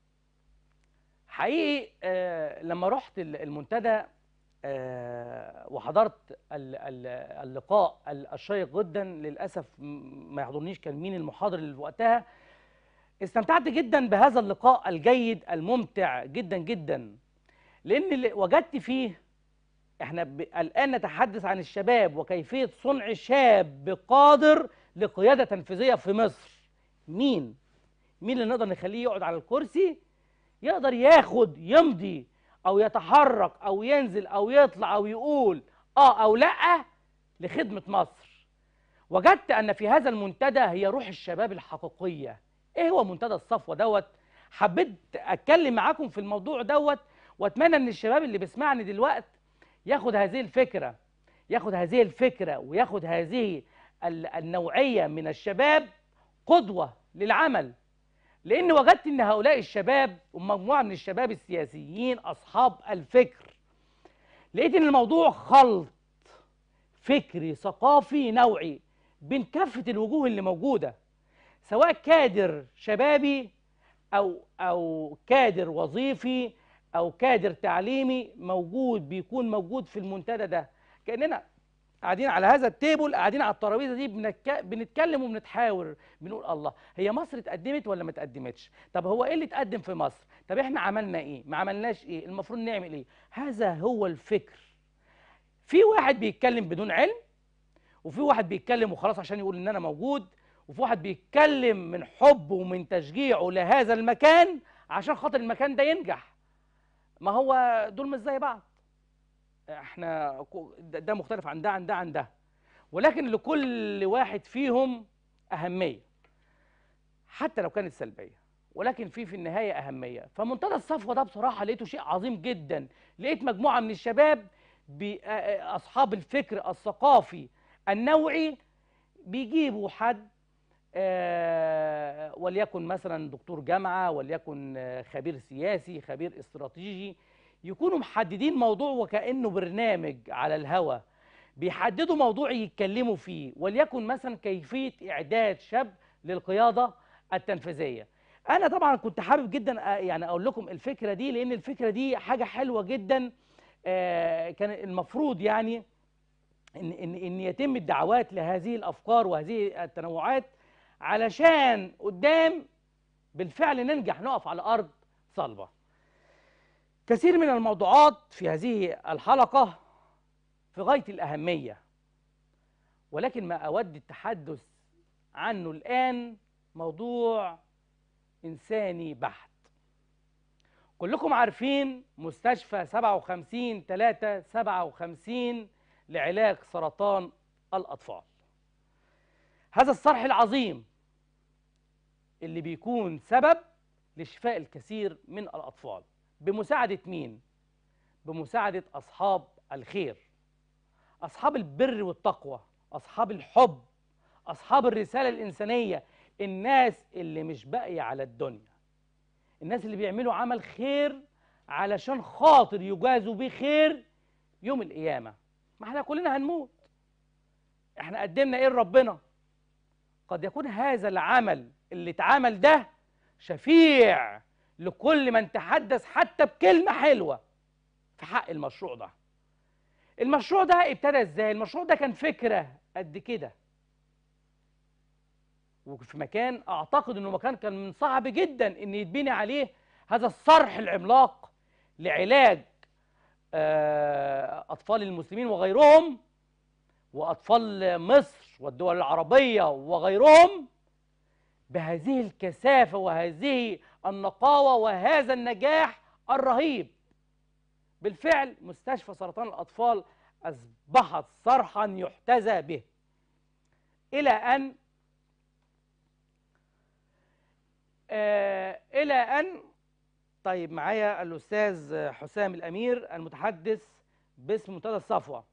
حقيقي آه، لما رحت ال- المنتدى آه، وحضرت ال- ال- اللقاء ال- الشيق جدا للاسف م- ما يحضرنيش كان مين المحاضر اللي وقتها استمتعت جدا بهذا اللقاء الجيد الممتع جدا جدا لان اللي وجدت فيه احنا ب... الان نتحدث عن الشباب وكيفيه صنع شاب قادر لقياده تنفيذيه في مصر مين مين اللي نقدر نخليه يقعد على الكرسي يقدر ياخد يمضي او يتحرك او ينزل او يطلع او يقول اه او لا لخدمه مصر وجدت ان في هذا المنتدى هي روح الشباب الحقيقيه ايه هو منتدى الصفوه دوت حبيت اتكلم معاكم في الموضوع دوت واتمنى ان الشباب اللي بيسمعني دلوقتي ياخد هذه الفكره ياخد هذه الفكره وياخد هذه ال- النوعيه من الشباب قدوه للعمل لان وجدت ان هؤلاء الشباب ومجموعه من الشباب السياسيين اصحاب الفكر لقيت ان الموضوع خلط فكري ثقافي نوعي بين كافه الوجوه اللي موجوده سواء كادر شبابي او او كادر وظيفي او كادر تعليمي موجود بيكون موجود في المنتدى ده كاننا قاعدين على هذا التيبل قاعدين على الترابيزه دي بنك... بنتكلم وبنتحاور بنقول الله هي مصر اتقدمت ولا ما اتقدمتش طب هو ايه اللي اتقدم في مصر طب احنا عملنا ايه ما عملناش ايه المفروض نعمل ايه هذا هو الفكر في واحد بيتكلم بدون علم وفي واحد بيتكلم وخلاص عشان يقول ان انا موجود وفي واحد بيتكلم من حبه ومن تشجيعه لهذا المكان عشان خاطر المكان ده ينجح ما هو دول مش زي بعض احنا كو- ده ده مختلف عن ده عن ده عن ده ولكن لكل واحد فيهم أهمية حتى لو كانت سلبية ولكن في في النهايه اهميه فمنتدى الصفوه ده بصراحه لقيته شيء عظيم جدا لقيت مجموعه من الشباب ب- آه، آه، اصحاب الفكر الثقافي النوعي بيجيبوا حد آه، وليكن مثلا دكتور جامعه وليكن آه، خبير سياسي خبير استراتيجي يكونوا محددين موضوع وكانه برنامج على الهوا بيحددوا موضوع يتكلموا فيه وليكن مثلا كيفيه اعداد شاب للقياده التنفيذيه انا طبعا كنت حابب جدا آه، يعني اقول لكم الفكره دي لان الفكره دي حاجه حلوه جدا آه، كان المفروض يعني ان ان ان يتم الدعوات لهذه الافكار وهذه التنوعات علشان قدام بالفعل ننجح نقف على ارض صلبه كثير من الموضوعات في هذه الحلقه في غايه الاهميه ولكن ما اود التحدث عنه الان موضوع انساني بحت كلكم عارفين مستشفى 57 3 57 لعلاج سرطان الأطفال هذا الصرح العظيم اللي بيكون سبب لشفاء الكثير من الأطفال بمساعدة مين؟ بمساعدة أصحاب الخير أصحاب البر والتقوى أصحاب الحب أصحاب الرسالة الإنسانية الناس اللي مش باقية على الدنيا الناس اللي بيعملوا عمل خير علشان خاطر يجازوا بيه خير يوم القيامة ما احنا كلنا هنموت احنا قدمنا ايه لربنا قد يكون هذا العمل اللي اتعمل ده شفيع لكل من تحدث حتى بكلمة حلوة في حق المشروع ده المشروع ده ابتدى ازاي المشروع ده كان فكرة قد كده وفي مكان اعتقد انه مكان كان من صعب جدا ان يتبني عليه هذا الصرح العملاق لعلاج آه، اطفال المسلمين وغيرهم واطفال مصر والدول العربيه وغيرهم بهذه الكثافه وهذه النقاوه وهذا النجاح الرهيب بالفعل مستشفى سرطان الاطفال اصبحت صرحا يحتذى به الى ان آه الى ان طيب معايا الاستاذ حسام الامير المتحدث باسم منتدى الصفوه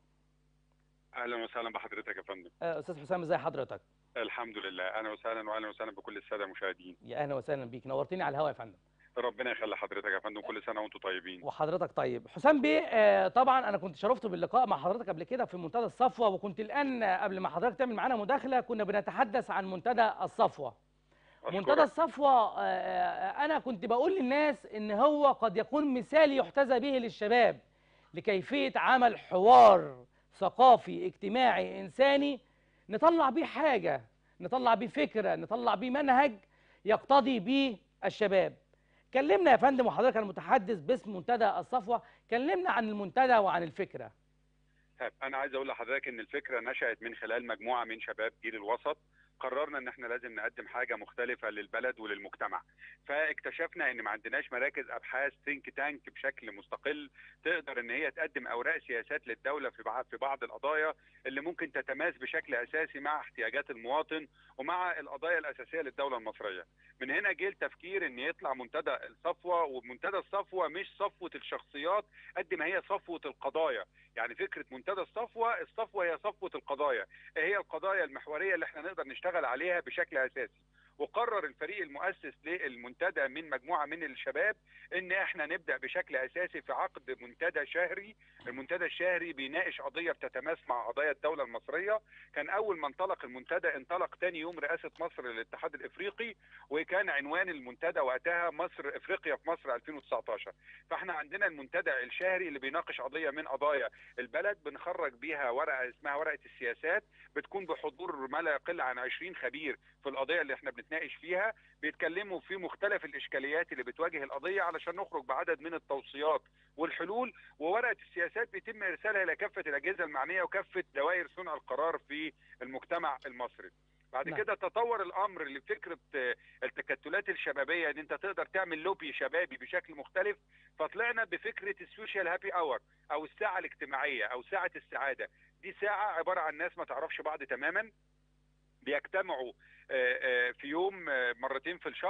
اهلا وسهلا بحضرتك يا فندم آه، استاذ حسام ازي حضرتك الحمد لله اهلا وسهلا واهلا وسهلا بكل الساده المشاهدين يا اهلا وسهلا بيك نورتني على الهواء يا فندم ربنا يخلي حضرتك يا فندم كل سنه وانتم طيبين وحضرتك طيب حسام بيه آه، طبعا انا كنت شرفت باللقاء مع حضرتك قبل كده في منتدى الصفوه وكنت الان قبل ما حضرتك تعمل معانا مداخله كنا بنتحدث عن منتدى الصفوه منتدى أشكرك. الصفوة آه، آه، أنا كنت بقول للناس إن هو قد يكون مثال يحتذى به للشباب لكيفية عمل حوار ثقافي اجتماعي إنساني نطلع بيه حاجة نطلع بيه فكرة نطلع بيه منهج يقتضي بيه الشباب كلمنا يا فندم وحضرتك المتحدث باسم منتدى الصفوة كلمنا عن المنتدى وعن الفكرة طيب انا عايز اقول لحضرتك ان الفكره نشات من خلال مجموعه من شباب جيل الوسط قررنا ان احنا لازم نقدم حاجه مختلفه للبلد وللمجتمع فاكتشفنا ان ما عندناش مراكز ابحاث ثينك تانك بشكل مستقل تقدر ان هي تقدم اوراق سياسات للدوله في بعض في بعض القضايا اللي ممكن تتماس بشكل اساسي مع احتياجات المواطن ومع القضايا الاساسيه للدوله المصريه من هنا جه التفكير ان يطلع منتدى الصفوه ومنتدى الصفوه مش صفوه الشخصيات قد ما هي صفوه القضايا يعني فكره منتدى الصفوه الصفوه هي صفوه القضايا ايه هي القضايا المحوريه اللي احنا نقدر نشتغل عليها بشكل اساسي وقرر الفريق المؤسس للمنتدى من مجموعه من الشباب ان احنا نبدا بشكل اساسي في عقد منتدى شهري المنتدى الشهري بيناقش قضيه بتتماس مع قضايا الدوله المصريه كان اول ما انطلق المنتدى انطلق تاني يوم رئاسه مصر للاتحاد الافريقي وكان عنوان المنتدى وقتها مصر افريقيا في مصر 2019 فاحنا عندنا المنتدى الشهري اللي بيناقش قضيه من قضايا البلد بنخرج بيها ورقه اسمها ورقه السياسات بتكون بحضور ما لا يقل عن 20 خبير في القضيه اللي احنا بنتناقش فيها بيتكلموا في مختلف الاشكاليات اللي بتواجه القضيه علشان نخرج بعدد من التوصيات والحلول وورقه السياسات بيتم ارسالها الى كافه الاجهزه المعنيه وكافه دوائر صنع القرار في المجتمع المصري بعد نعم. كده تطور الامر لفكره آه، التكتلات الشبابيه ان انت تقدر تعمل لوبي شبابي بشكل مختلف فطلعنا بفكره السوشيال هابي اور او الساعه الاجتماعيه او ساعه السعاده دي ساعه عباره عن ناس ما تعرفش بعض تماما بيجتمعوا آه، آه، في يوم آه، مرتين في الشهر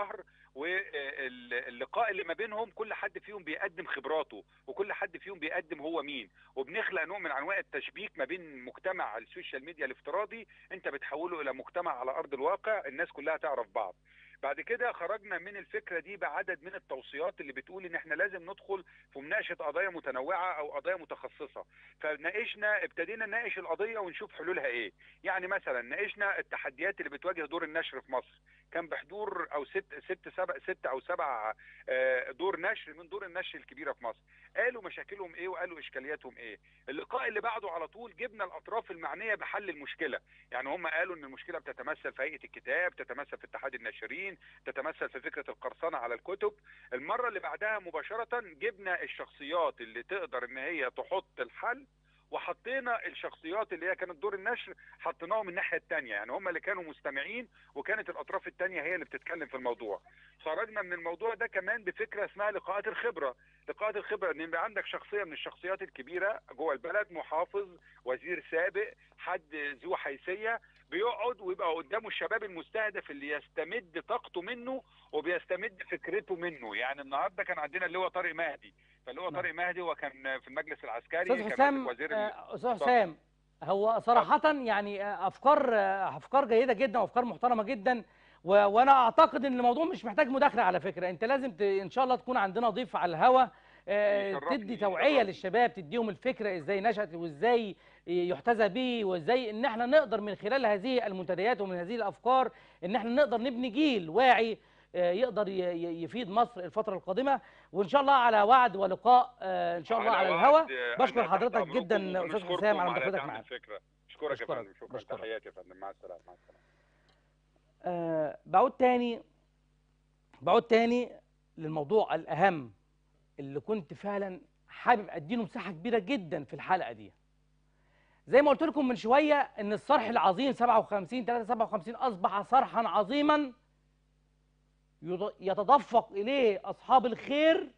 واللقاء اللي ما بينهم كل حد فيهم بيقدم خبراته وكل حد فيهم بيقدم هو مين وبنخلق نوع من انواع التشبيك ما بين مجتمع السوشيال ميديا الافتراضي انت بتحوله الى مجتمع على ارض الواقع الناس كلها تعرف بعض بعد كده خرجنا من الفكره دي بعدد من التوصيات اللي بتقول ان احنا لازم ندخل في مناقشه قضايا متنوعه او قضايا متخصصه فناقشنا ابتدينا نناقش القضيه ونشوف حلولها ايه يعني مثلا ناقشنا التحديات اللي بتواجه دور النشر في مصر كان بحضور او ست ست سبع ست او سبع آه، دور نشر من دور النشر الكبيره في مصر قالوا مشاكلهم ايه وقالوا اشكالياتهم ايه اللقاء اللي بعده على طول جبنا الاطراف المعنيه بحل المشكله يعني هم قالوا ان المشكله بتتمثل في هيئه الكتاب تتمثل في اتحاد الناشرين تتمثل في فكره القرصنه على الكتب المره اللي بعدها مباشره جبنا الشخصيات اللي تقدر ان هي تحط الحل وحطينا الشخصيات اللي هي كانت دور النشر حطيناهم من الناحيه الثانيه يعني هم اللي كانوا مستمعين وكانت الاطراف الثانيه هي اللي بتتكلم في الموضوع خرجنا من الموضوع ده كمان بفكره اسمها لقاءات الخبره لقاءات الخبره ان يبقى عندك شخصيه من الشخصيات الكبيره جوه البلد محافظ وزير سابق حد ذو حيثيه بيقعد ويبقى قدامه الشباب المستهدف اللي يستمد طاقته منه وبيستمد فكرته منه يعني النهارده كان عندنا اللي هو طارق مهدي فاللي هو نعم. طارق مهدي هو كان في المجلس العسكري استاذ كان حسام ماسك وزير ال- آه، استاذ حسام هو صراحة يعني آه، أفكار آه، أفكار جيدة جدا وأفكار محترمة جدا و... وأنا أعتقد إن الموضوع مش محتاج مداخلة على فكرة أنت لازم ت... إن شاء الله تكون عندنا ضيف على الهوا آه، يشرفني، تدي توعية يشرفني. للشباب تديهم الفكرة إزاي نشأت وإزاي يحتذى به وإزاي إن إحنا نقدر من خلال هذه المنتديات ومن هذه الأفكار إن إحنا نقدر نبني جيل واعي آه، يقدر ي- ي- يفيد مصر الفترة القادمة وإن شاء الله على وعد ولقاء آه، إن شاء الله على وعد، الهوا آه، بشكر أنا تحت حضرتك أمركم جدا أستاذ وبنشكركم حسام على على مداخلتك دعم معانا الفكره اشكرك يا بشكرك، فندم شكرا بشكرك. تحياتي يا فندم مع السلامه مع السلامه آه بعود تاني بعود تاني للموضوع الأهم اللي كنت فعلا حابب أديله مساحة كبيرة جدا في الحلقة دي زي ما قلت لكم من شوية إن الصرح العظيم 57 357 أصبح صرحا عظيما يض- يتدفق إليه أصحاب الخير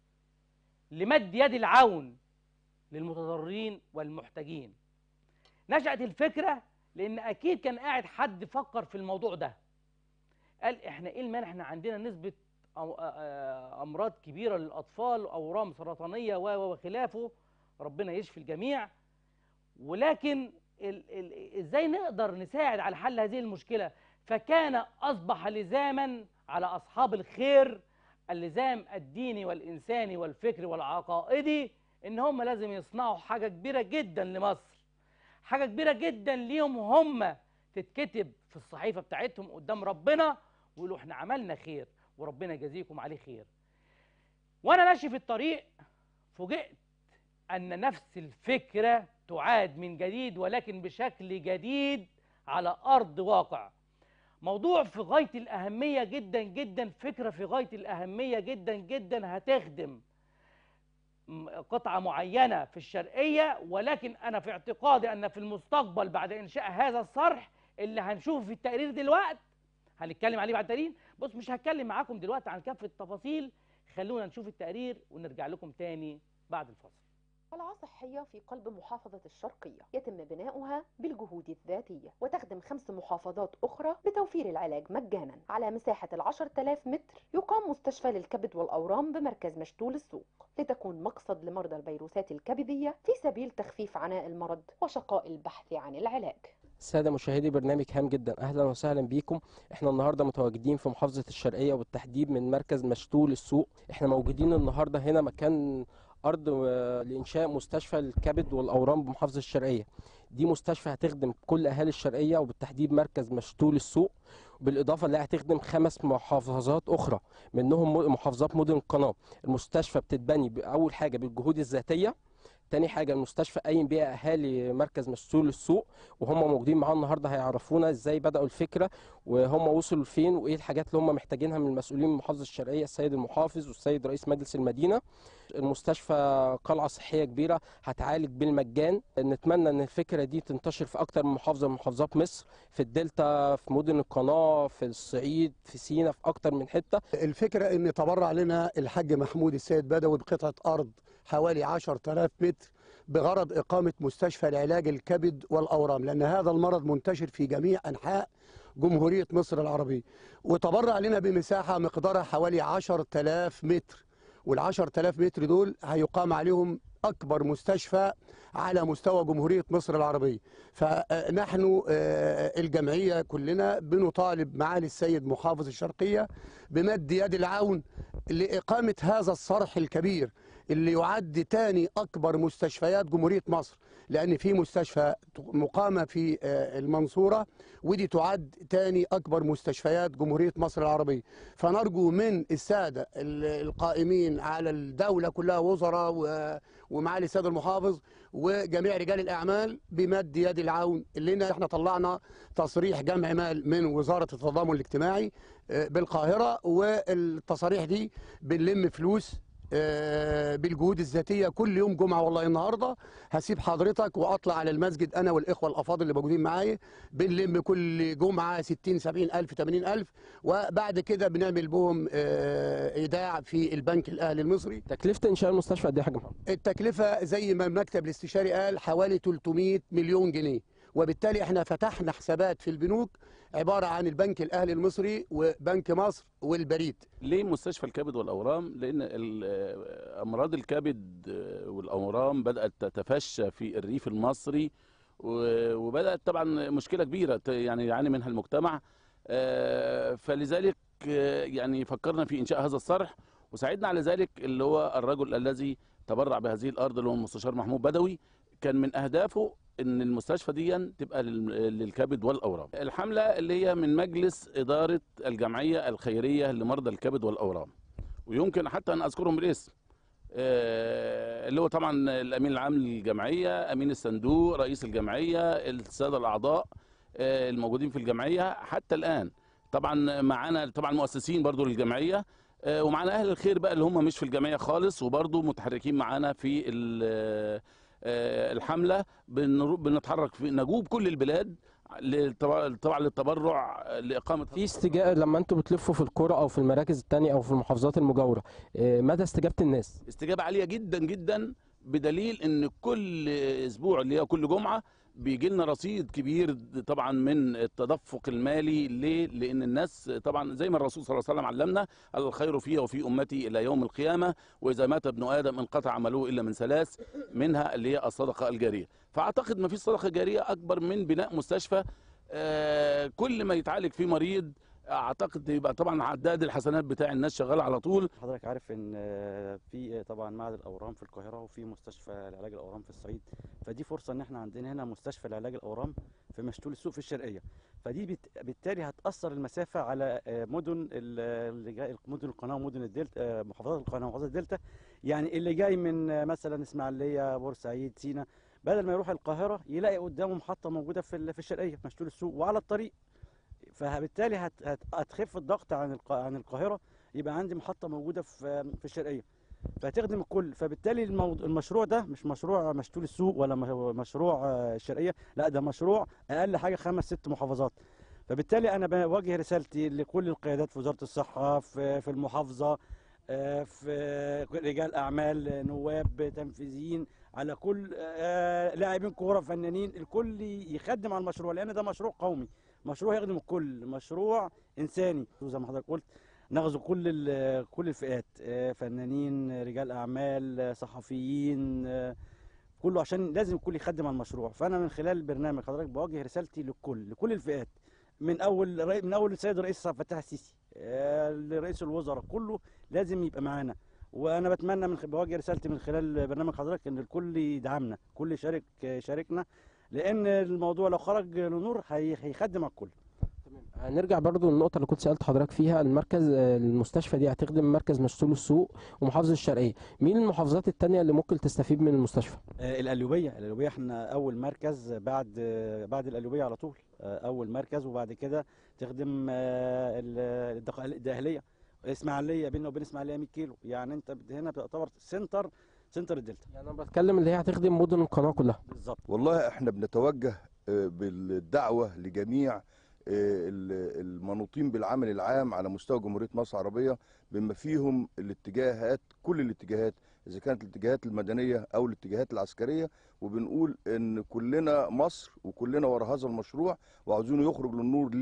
لمد يد العون للمتضررين والمحتاجين نشأت الفكرة لأن أكيد كان قاعد حد فكر في الموضوع ده قال احنا ايه المانع احنا عندنا نسبه أو- آ- آ- امراض كبيره للاطفال اورام سرطانيه و و- وخلافه ربنا يشفي الجميع ولكن ال ال ازاي نقدر نساعد على حل هذه المشكله فكان اصبح لزاما على اصحاب الخير اللزام الديني والانساني والفكري والعقائدي ان هم لازم يصنعوا حاجه كبيره جدا لمصر حاجه كبيره جدا ليهم هم تتكتب في الصحيفه بتاعتهم قدام ربنا ويقولوا احنا عملنا خير وربنا يجازيكم عليه خير وانا ماشي في الطريق فوجئت ان نفس الفكره تعاد من جديد ولكن بشكل جديد على ارض واقع موضوع في غايه الاهميه جدا جدا فكره في غايه الاهميه جدا جدا هتخدم م- قطعه معينه في الشرقيه ولكن انا في اعتقادي ان في المستقبل بعد انشاء هذا الصرح اللي هنشوفه في التقرير دلوقتي هنتكلم عليه بعد التقرير بص مش هتكلم معاكم دلوقتي عن كافه التفاصيل خلونا نشوف التقرير ونرجع لكم تاني بعد الفاصل قلعة صحية في قلب محافظة الشرقية يتم بناؤها بالجهود الذاتية وتخدم خمس محافظات أخرى بتوفير العلاج مجانا على مساحة العشر تلاف متر يقام مستشفى للكبد والأورام بمركز مشتول السوق لتكون مقصد لمرضى الفيروسات الكبدية في سبيل تخفيف عناء المرض وشقاء البحث عن العلاج السادة مشاهدي برنامج هام جدا أهلا وسهلا بيكم احنا النهاردة متواجدين في محافظة الشرقية وبالتحديد من مركز مشتول السوق احنا موجودين النهاردة هنا مكان أرض آه، لإنشاء مستشفى الكبد والأورام بمحافظة الشرقية دي مستشفى هتخدم كل أهالي الشرقية وبالتحديد مركز مشتول السوق بالإضافة اللي هتخدم خمس محافظات أخرى منهم م- محافظات مدن القناة المستشفى بتتبني بأول حاجة بالجهود الذاتية تاني حاجة المستشفى قايم بيها أهالي مركز مشتول السوق وهم موجودين معانا النهارده هيعرفونا ازاي بدأوا الفكرة وهم وصلوا لفين وايه الحاجات اللي هم محتاجينها من المسؤولين من محافظة الشرقية السيد المحافظ والسيد رئيس مجلس المدينة المستشفى قلعة صحية كبيرة هتعالج بالمجان نتمنى ان الفكرة دي تنتشر في اكتر من محافظة من محافظات مصر في الدلتا في مدن القناة في الصعيد في سينا في اكتر من حتة الفكرة ان تبرع لنا الحاج محمود السيد بدوي بقطعة ارض حوالي 10000 متر بغرض اقامة مستشفى لعلاج الكبد والاورام لان هذا المرض منتشر في جميع انحاء جمهورية مصر العربية وتبرع لنا بمساحة مقدارها حوالي 10000 متر وال 10000 متر دول هيقام عليهم أكبر مستشفى على مستوى جمهورية مصر العربية فنحن آه، الجمعية كلنا بنطالب معالي السيد محافظ الشرقية بمد يد العون لإقامة هذا الصرح الكبير اللي يعد تاني أكبر مستشفيات جمهورية مصر لأن في مستشفى مقامة في آه، المنصورة ودي تعد تاني أكبر مستشفيات جمهورية مصر العربية فنرجو من السادة ال- القائمين على الدولة كلها وزراء و- ومعالي السيد المحافظ وجميع رجال الأعمال بمد يد العون لنا احنا طلعنا تصريح جمع مال من وزارة التضامن الاجتماعي آه، بالقاهرة والتصاريح دي بنلم فلوس آه، بالجهود الذاتيه كل يوم جمعه والله النهارده هسيب حضرتك واطلع على المسجد انا والاخوه الافاضل اللي موجودين معايا بنلم كل جمعه 60 70 الف 80 الف وبعد كده بنعمل بهم آه، ايداع في البنك الاهلي المصري تكلفه انشاء المستشفى قد ايه يا حاج محمد التكلفه زي ما المكتب الاستشاري قال حوالي 300 مليون جنيه وبالتالي احنا فتحنا حسابات في البنوك عباره عن البنك الاهلي المصري وبنك مصر والبريد ليه مستشفى الكبد والاورام لان ال- امراض الكبد والاورام بدات تتفشى في الريف المصري و- وبدات طبعا مشكله كبيره ت- يعني يعاني منها المجتمع آه، فلذلك آه، يعني فكرنا في انشاء هذا الصرح وساعدنا على ذلك اللي هو الرجل الذي تبرع بهذه الارض اللي هو المستشار محمود بدوي كان من اهدافه ان المستشفى دي تبقى لل- للكبد والاورام الحمله اللي هي من مجلس اداره الجمعيه الخيريه لمرضى الكبد والاورام ويمكن حتى ان اذكرهم بالاسم آه، اللي هو طبعا الامين العام للجمعيه امين الصندوق رئيس الجمعيه الساده الاعضاء آه، الموجودين في الجمعيه حتى الان طبعا معانا طبعا مؤسسين برضو للجمعيه آه، ومعانا اهل الخير بقى اللي هم مش في الجمعيه خالص وبرضو متحركين معانا في ال- آه، الحمله بنرو- بنتحرك في نجوب كل البلاد للتبع- طبعا للتبرع لاقامه في استجابه لما انتوا بتلفوا في القرى او في المراكز التانية او في المحافظات المجاوره آه، مدى استجابه الناس استجابه عاليه جدا جدا بدليل ان كل اسبوع اللي هي كل جمعه بيجي لنا رصيد كبير طبعا من التدفق المالي ليه؟ لان الناس طبعا زي ما الرسول صلى الله عليه وسلم علمنا الخير في وفي امتي الى يوم القيامه واذا مات ابن ادم انقطع عمله الا من ثلاث منها اللي هي الصدقه الجاريه فاعتقد ما فيش صدقه جاريه اكبر من بناء مستشفى آه، كل ما يتعالج فيه مريض اعتقد يبقى طبعا عداد الحسنات بتاع الناس شغال على طول حضرتك عارف ان آه، في آه، طبعا معهد الاورام في القاهره وفي مستشفى لعلاج الاورام في الصعيد فدي فرصه ان احنا عندنا هنا مستشفى لعلاج الاورام في مشتول السوق في الشرقيه فدي بت- بالتالي هتاثر المسافه على آه، مدن ال- اللي جاي مدن القناه ومدن الدلتا آه، محافظات القناه ومحافظات الدلتا يعني اللي جاي من آه، مثلا اسماعيليه بورسعيد سينا بدل ما يروح القاهره يلاقي قدامه محطه موجوده في ال- في الشرقيه في مشتول السوق وعلى الطريق فبالتالي هت- هت- هتخف الضغط عن الق- عن القاهره يبقى عندي محطه موجوده في في الشرقيه فهتخدم الكل فبالتالي الموضوع المشروع ده مش مشروع مشتول السوق ولا م- مشروع آه، الشرقيه لا ده مشروع اقل حاجه خمس ست محافظات فبالتالي انا بوجه رسالتي لكل القيادات في وزاره الصحه في في المحافظه آه، في رجال اعمال آه، نواب تنفيذيين على كل آه، لاعبين كوره فنانين الكل يخدم على المشروع لان ده مشروع قومي مشروع يخدم الكل مشروع انساني زي ما حضرتك قلت نغزو كل ال- كل الفئات آه، فنانين آه، رجال اعمال آه، صحفيين آه، كله عشان لازم الكل يخدم على المشروع فانا من خلال البرنامج حضرتك بوجه رسالتي للكل لكل الفئات من اول رئي- من اول السيد الرئيس عبد الفتاح السيسي آه، لرئيس الوزراء كله لازم يبقى معانا وانا بتمنى من خ- بوجه رسالتي من خلال برنامج حضرتك ان الكل يدعمنا كل يشارك يشاركنا لان الموضوع لو خرج لنور هي- هيخدم على الكل هنرجع برضو للنقطة اللي كنت سألت حضرتك فيها المركز آه، المستشفى دي هتخدم مركز مشتول السوق ومحافظة الشرقية مين المحافظات التانية اللي ممكن تستفيد من المستشفى آه، القليوبيه القليوبيه احنا اول مركز بعد آه، بعد القليوبيه على طول آه، اول مركز وبعد كده تخدم آه، ال- الدق- الدقهليه اسماعيليه بيننا وبين اسماعيليه 100 كيلو يعني انت بت- هنا بتعتبر سنتر سنتر الدلتا يعني انا بتكلم اللي هي هتخدم مدن القناة كلها بالظبط والله احنا بنتوجه آه، بالدعوة لجميع آه، ال- المنوطين بالعمل العام على مستوى جمهورية مصر العربية بما فيهم الاتجاهات كل الاتجاهات إذا كانت الاتجاهات المدنية أو الاتجاهات العسكرية وبنقول إن كلنا مصر وكلنا ورا هذا المشروع وعاوزينه يخرج للنور ليه؟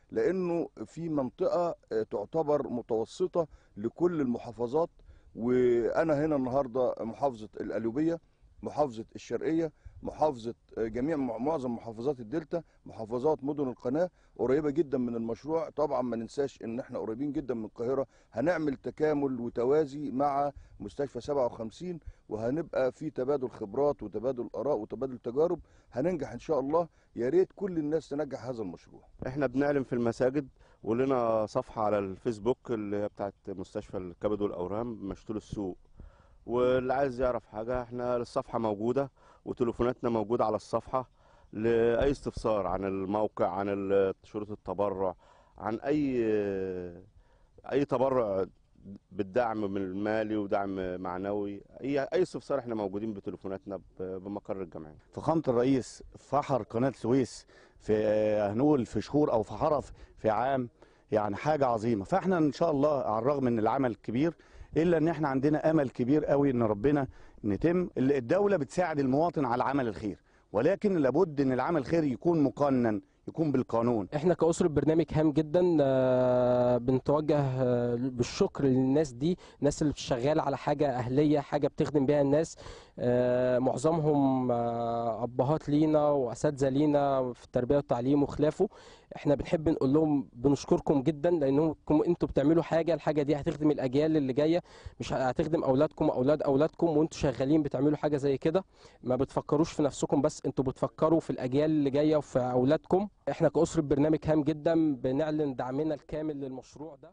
لانه في منطقه آه، تعتبر متوسطه لكل المحافظات وانا هنا النهارده محافظه القليوبيه محافظه الشرقيه محافظه آه، جميع معظم محافظات الدلتا محافظات مدن القناه قريبه جدا من المشروع طبعا ما ننساش ان احنا قريبين جدا من القاهره هنعمل تكامل وتوازي مع مستشفى 57 وهنبقى في تبادل خبرات وتبادل اراء وتبادل تجارب هننجح ان شاء الله يا ريت كل الناس تنجح هذا المشروع احنا بنعلن في المساجد ولنا صفحة على الفيسبوك اللي هي بتاعت مستشفى الكبد والأورام مشتول السوق واللي عايز يعرف حاجة احنا الصفحة موجودة وتليفوناتنا موجودة على الصفحة لأي استفسار عن الموقع عن ال- شروط التبرع عن أي أي تبرع بالدعم من المالي ودعم معنوي أي أي استفسار احنا موجودين بتليفوناتنا ب- بمقر الجمعية فخامة الرئيس فحر قناة السويس في هنقول في شهور أو في حرف في عام يعني حاجة عظيمة فاحنا إن شاء الله على الرغم من العمل كبير إلا إن احنا عندنا أمل كبير قوي إن ربنا نتم ال- الدولة بتساعد المواطن على عمل الخير ولكن لابد إن العمل الخير يكون مقنن يكون بالقانون احنا كأسرة برنامج هام جدا آه، بنتوجه آه، بالشكر للناس دي الناس اللي شغالة على حاجة أهلية حاجة بتخدم بيها الناس آه، معظمهم آه، أبهات لينا وأساتذة لينا في التربية والتعليم وخلافه احنا بنحب نقول لهم بنشكركم جدا لأنكم انتوا بتعملوا حاجة الحاجة دي هتخدم الأجيال اللي جاية مش هتخدم أولادكم وأولاد أولادكم وانتوا شغالين بتعملوا حاجة زي كده ما بتفكروش في نفسكم بس انتوا بتفكروا في الأجيال اللي جاية وفي أولادكم احنا كأسرة برنامج هام جدا بنعلن دعمنا الكامل للمشروع ده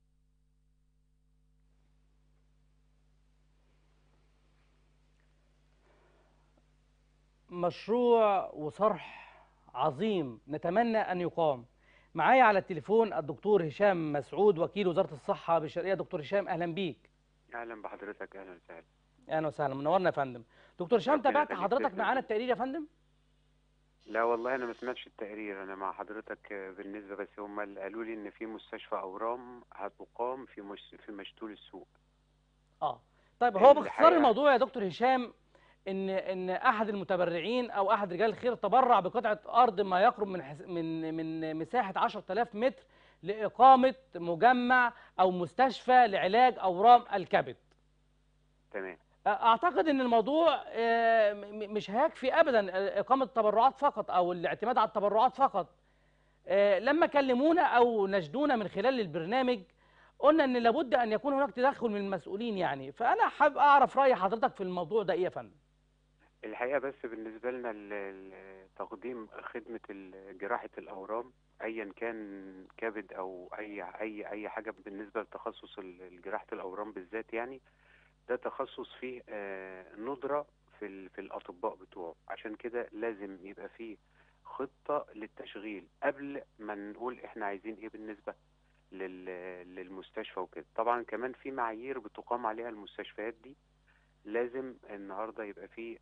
مشروع وصرح عظيم نتمنى أن يقام معايا على التليفون الدكتور هشام مسعود وكيل وزارة الصحة بالشرقية دكتور هشام أهلا بيك اهلا بحضرتك اهلا وسهلا أهلا وسهلا منورنا يا فندم دكتور هشام ربنا تابعت يخليك حضرتك تسلم. معانا التقرير يا فندم لا والله انا ما سمعتش التقرير انا مع حضرتك آه، بالنسبه بس هم اللي قالوا لي ان في مستشفى اورام هتقام في مش في مشتول السوق اه طيب هو باختصار الحقيقة- الموضوع يا دكتور هشام ان ان احد المتبرعين او احد رجال الخير تبرع بقطعه ارض ما يقرب من حس من من مساحه 10000 متر لاقامه مجمع او مستشفى لعلاج اورام الكبد تمام اعتقد ان الموضوع آه، م- م- مش هيكفي ابدا آه، اقامه التبرعات فقط او الاعتماد على التبرعات فقط آه، لما كلمونا او نجدونا من خلال البرنامج قلنا ان لابد ان يكون هناك تدخل من المسؤولين يعني فانا حابب اعرف راي حضرتك في الموضوع ده ايه يا فندم الحقيقه بس بالنسبه لنا ال- ال- تقديم خدمه ال- جراحه الاورام ايا كان كبد او اي اي اي حاجه بالنسبه لتخصص ال- جراحه الاورام بالذات يعني ده تخصص فيه آه، ندره في ال- في الاطباء بتوعه عشان كده لازم يبقى فيه خطه للتشغيل قبل ما نقول احنا عايزين ايه بالنسبه لل- للمستشفى وكده طبعا كمان في معايير بتقام عليها المستشفيات دي لازم النهارده يبقى في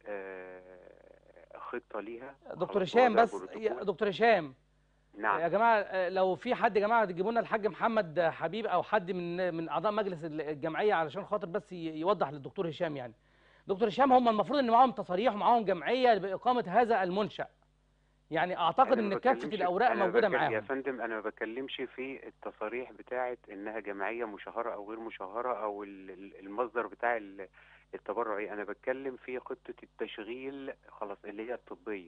آه، خطه ليها دكتور خلاص هشام وضع بس بروتوكول. يا دكتور هشام نعم يا جماعه آه، لو في حد يا جماعه تجيبوا لنا الحاج محمد حبيب او حد من من اعضاء مجلس الجمعيه علشان خاطر بس ي- يوضح للدكتور هشام يعني دكتور هشام هم المفروض ان معاهم تصاريح ومعاهم جمعيه باقامه هذا المنشا يعني اعتقد أنا ما ان كافه بتكلمش- الاوراق أنا موجوده بك- يا معاهم فندم انا ما بتكلمش في التصاريح بتاعه انها جمعيه مشهره او غير مشهره او ال- ال- المصدر بتاع ال- التبرع ايه انا بتكلم في خطه التشغيل خلاص اللي هي الطبيه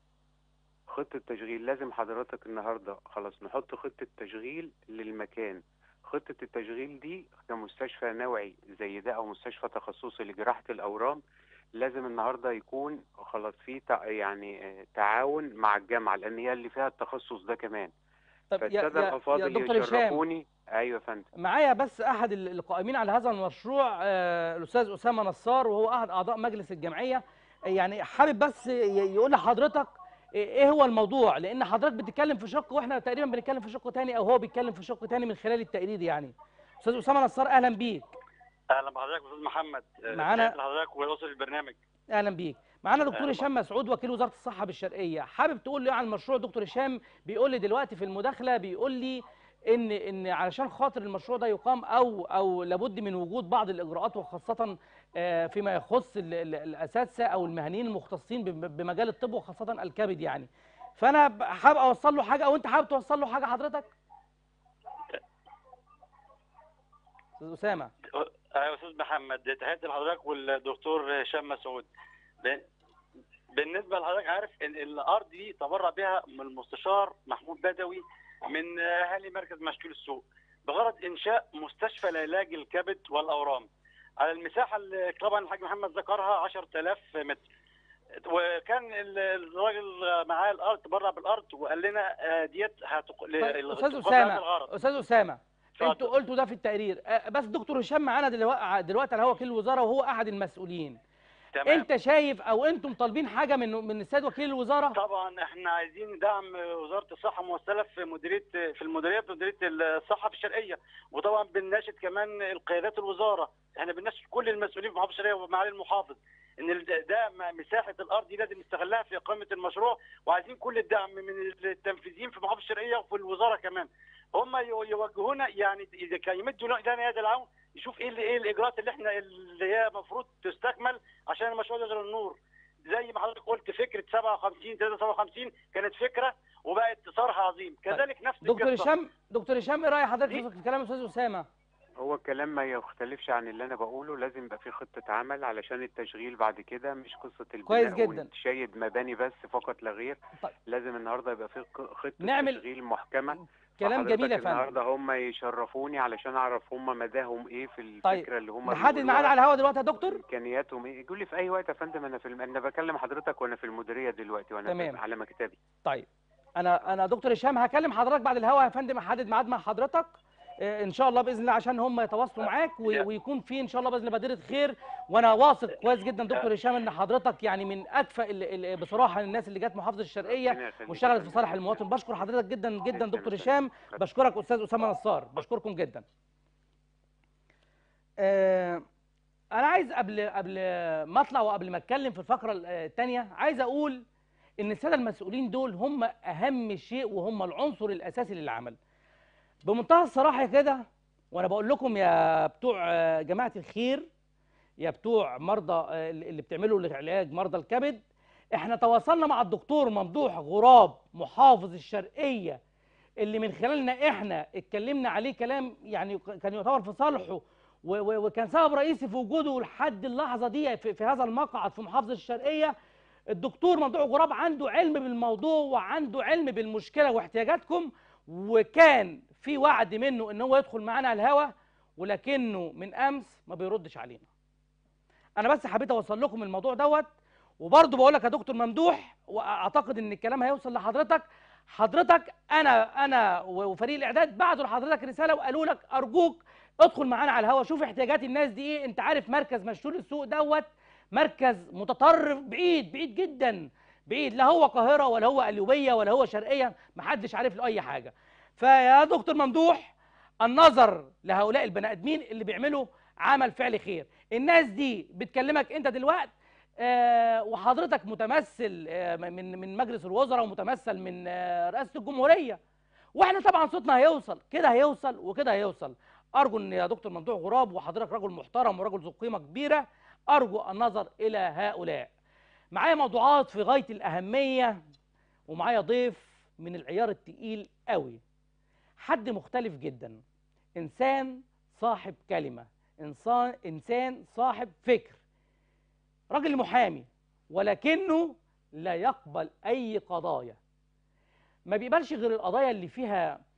خطه تشغيل لازم حضرتك النهارده خلاص نحط خطه تشغيل للمكان خطه التشغيل دي كمستشفى نوعي زي ده او مستشفى تخصصي لجراحه الاورام لازم النهارده يكون خلاص في تع- يعني آه، تعاون مع الجامعه لان هي اللي فيها التخصص ده كمان طب يا- فالساده يا- يا الافاضل دكتور هشام. يشرفوني ايوه يا فندم معايا بس احد ال- القائمين على هذا المشروع آه، الاستاذ اسامه نصار وهو احد اعضاء مجلس الجمعيه يعني حابب بس ي- يقول لحضرتك ايه هو الموضوع لان حضرتك بتتكلم في شق واحنا تقريبا بنتكلم في شق تاني او هو بيتكلم في شق تاني من خلال التقرير يعني استاذ اسامه نصار اهلا بيك اهلا بحضرتك استاذ محمد آه، معانا- تحياتي لحضرتك ووصل البرنامج اهلا بيك معانا دكتور أهلا هشام مسعود وكيل وزاره الصحه بالشرقيه حابب تقول لي عن المشروع دكتور هشام بيقول لي دلوقتي في المداخله بيقول لي ان ان علشان خاطر المشروع ده يقام او او لابد من وجود بعض الاجراءات وخاصه آه، فيما يخص ال- ال- الاساتذه او المهنيين المختصين بم- بمجال الطب وخاصه الكبد يعني فانا ب- حابب اوصل له حاجه او انت حابب توصل له حاجه حضرتك استاذ اسامه ايوه استاذ محمد تحياتي لحضرتك والدكتور هشام مسعود ب- بالنسبه لحضرتك عارف ان الارض دي تبرع بها من المستشار محمود بدوي من اهالي مركز مشكول السوق بغرض انشاء مستشفى لعلاج الكبد والاورام على المساحه اللي طبعا الحاج محمد ذكرها 10000 متر وكان ال- الراجل معاه الارض تبرع بالارض وقال لنا آه، ديت هتق... طيب استاذ تقام بهذا اسامه الغرض. استاذ اسامه اتفضل. انتوا قلتوا ده في التقرير آه، بس دكتور هشام معانا دلوقتي دلوقتي على هوا وكيل الوزاره وهو احد المسؤولين تمام. انت شايف او انتم طالبين حاجه من من السيد وكيل الوزاره طبعا احنا عايزين دعم وزاره الصحه ممثله في مديريه في المديريه في مديريه الصحه في الشرقيه وطبعا بنناشد كمان القيادات الوزاره احنا بنناشد كل المسؤولين في محافظه الشرقيه ومعالي المحافظ ان ال- ده م- مساحه الارض دي لازم نستغلها في اقامه المشروع وعايزين كل الدعم من التنفيذيين في محافظه الشرقيه وفي الوزاره كمان هم يو- يوجهونا يعني اذا كان يمدوا لنا يد العون يشوف ايه اللي ايه الاجراءات اللي احنا اللي هي المفروض تستكمل عشان المشروع يظهر النور زي ما حضرتك قلت فكره 57 357 كانت فكره وبقت صرح عظيم كذلك نفس دكتور القصة. هشام دكتور هشام ايه راي حضرتك في كلام الاستاذ اسامه هو الكلام ما يختلفش عن اللي انا بقوله لازم يبقى في خطه عمل علشان التشغيل بعد كده مش قصه البناء كويس جدا. ونشيد مباني بس فقط لا غير طيب. لازم النهارده يبقى في ق- خطه نعمل- تشغيل محكمه كلام فحضرتك جميل يا فندم. النهارده هم يشرفوني علشان اعرف هم مداهم ايه في الفكره طيب اللي هم نحدد بيقولوها. ميعاد على الهوا دلوقتي يا دكتور امكانياتهم ايه يقول لي في اي وقت يا فندم انا في الم... انا بكلم حضرتك وانا في المديريه دلوقتي وانا تمام. في... على مكتبي طيب انا انا دكتور هشام هكلم حضرتك بعد الهوا يا فندم احدد ميعاد مع حضرتك آه، ان شاء الله باذن الله عشان هم يتواصلوا معاك و- ويكون في ان شاء الله باذن الله بادره خير وانا واثق كويس جدا دكتور هشام ان حضرتك يعني من اكفأ ال- ال- بصراحه الناس اللي جت محافظه الشرقيه يخليك واشتغلت في صالح المواطن بشكر حضرتك جدا جدا دكتور هشام بشكرك استاذ اسامه نصار بشكركم جدا آه، انا عايز قبل قبل ما اطلع وقبل ما اتكلم في الفقره الثانيه عايز اقول ان الساده المسؤولين دول هم اهم شيء وهم العنصر الاساسي للعمل بمنتهى الصراحه كده وانا بقول لكم يا بتوع آه، جماعه الخير يا بتوع مرضى آه، اللي بتعملوا لعلاج مرضى الكبد احنا تواصلنا مع الدكتور ممدوح غراب محافظ الشرقيه اللي من خلالنا احنا اتكلمنا عليه كلام يعني كان يعتبر في صالحه و- و- وكان سبب رئيسي في وجوده لحد اللحظه دي في, في هذا المقعد في محافظه الشرقيه الدكتور ممدوح غراب عنده علم بالموضوع وعنده علم بالمشكله واحتياجاتكم وكان في وعد منه ان هو يدخل معانا على الهوا ولكنه من امس ما بيردش علينا انا بس حبيت اوصل لكم الموضوع دوت وبرضه بقول لك يا دكتور ممدوح واعتقد ان الكلام هيوصل لحضرتك حضرتك انا انا وفريق الاعداد بعتوا لحضرتك رساله وقالوا لك ارجوك ادخل معانا على الهوا شوف احتياجات الناس دي ايه انت عارف مركز مشهور السوق دوت مركز متطرف بعيد بعيد جدا بعيد لا هو قاهره ولا هو قليوبيه ولا هو شرقيه محدش عارف له اي حاجه فيا دكتور ممدوح النظر لهؤلاء البني ادمين اللي بيعملوا عمل فعل خير الناس دي بتكلمك انت دلوقتي آه وحضرتك متمثل آه من من مجلس الوزراء ومتمثل من آه رئاسه الجمهوريه واحنا طبعا صوتنا هيوصل كده هيوصل وكده هيوصل ارجو ان يا دكتور ممدوح غراب وحضرتك رجل محترم ورجل ذو قيمه كبيره ارجو النظر الى هؤلاء معايا موضوعات في غايه الاهميه ومعايا ضيف من العيار التقيل قوي حد مختلف جدا انسان صاحب كلمه انسان انسان صاحب فكر راجل محامي ولكنه لا يقبل اي قضايا ما بيقبلش غير القضايا اللي فيها آه،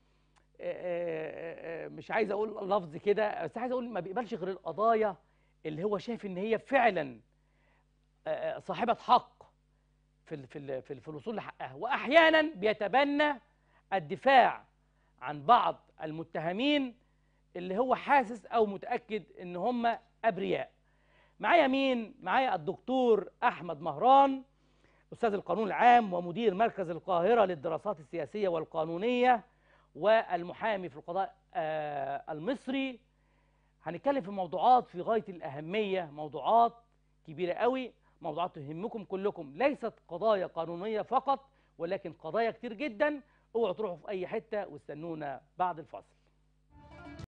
آه، آه، مش عايز اقول لفظ كده بس عايز اقول ما بيقبلش غير القضايا اللي هو شايف ان هي فعلا آه، آه، صاحبه حق في ال- في ال- في ال- في الوصول لحقها واحيانا بيتبنى الدفاع عن بعض المتهمين اللي هو حاسس او متاكد ان هم ابرياء معايا مين معايا الدكتور احمد مهران استاذ القانون العام ومدير مركز القاهره للدراسات السياسيه والقانونيه والمحامي في القضاء آه، المصري هنتكلم في موضوعات في غايه الاهميه موضوعات كبيره قوي موضوعات تهمكم كلكم ليست قضايا قانونيه فقط ولكن قضايا كتير جدا اوعوا تروحوا في اي حته واستنونا بعد الفاصل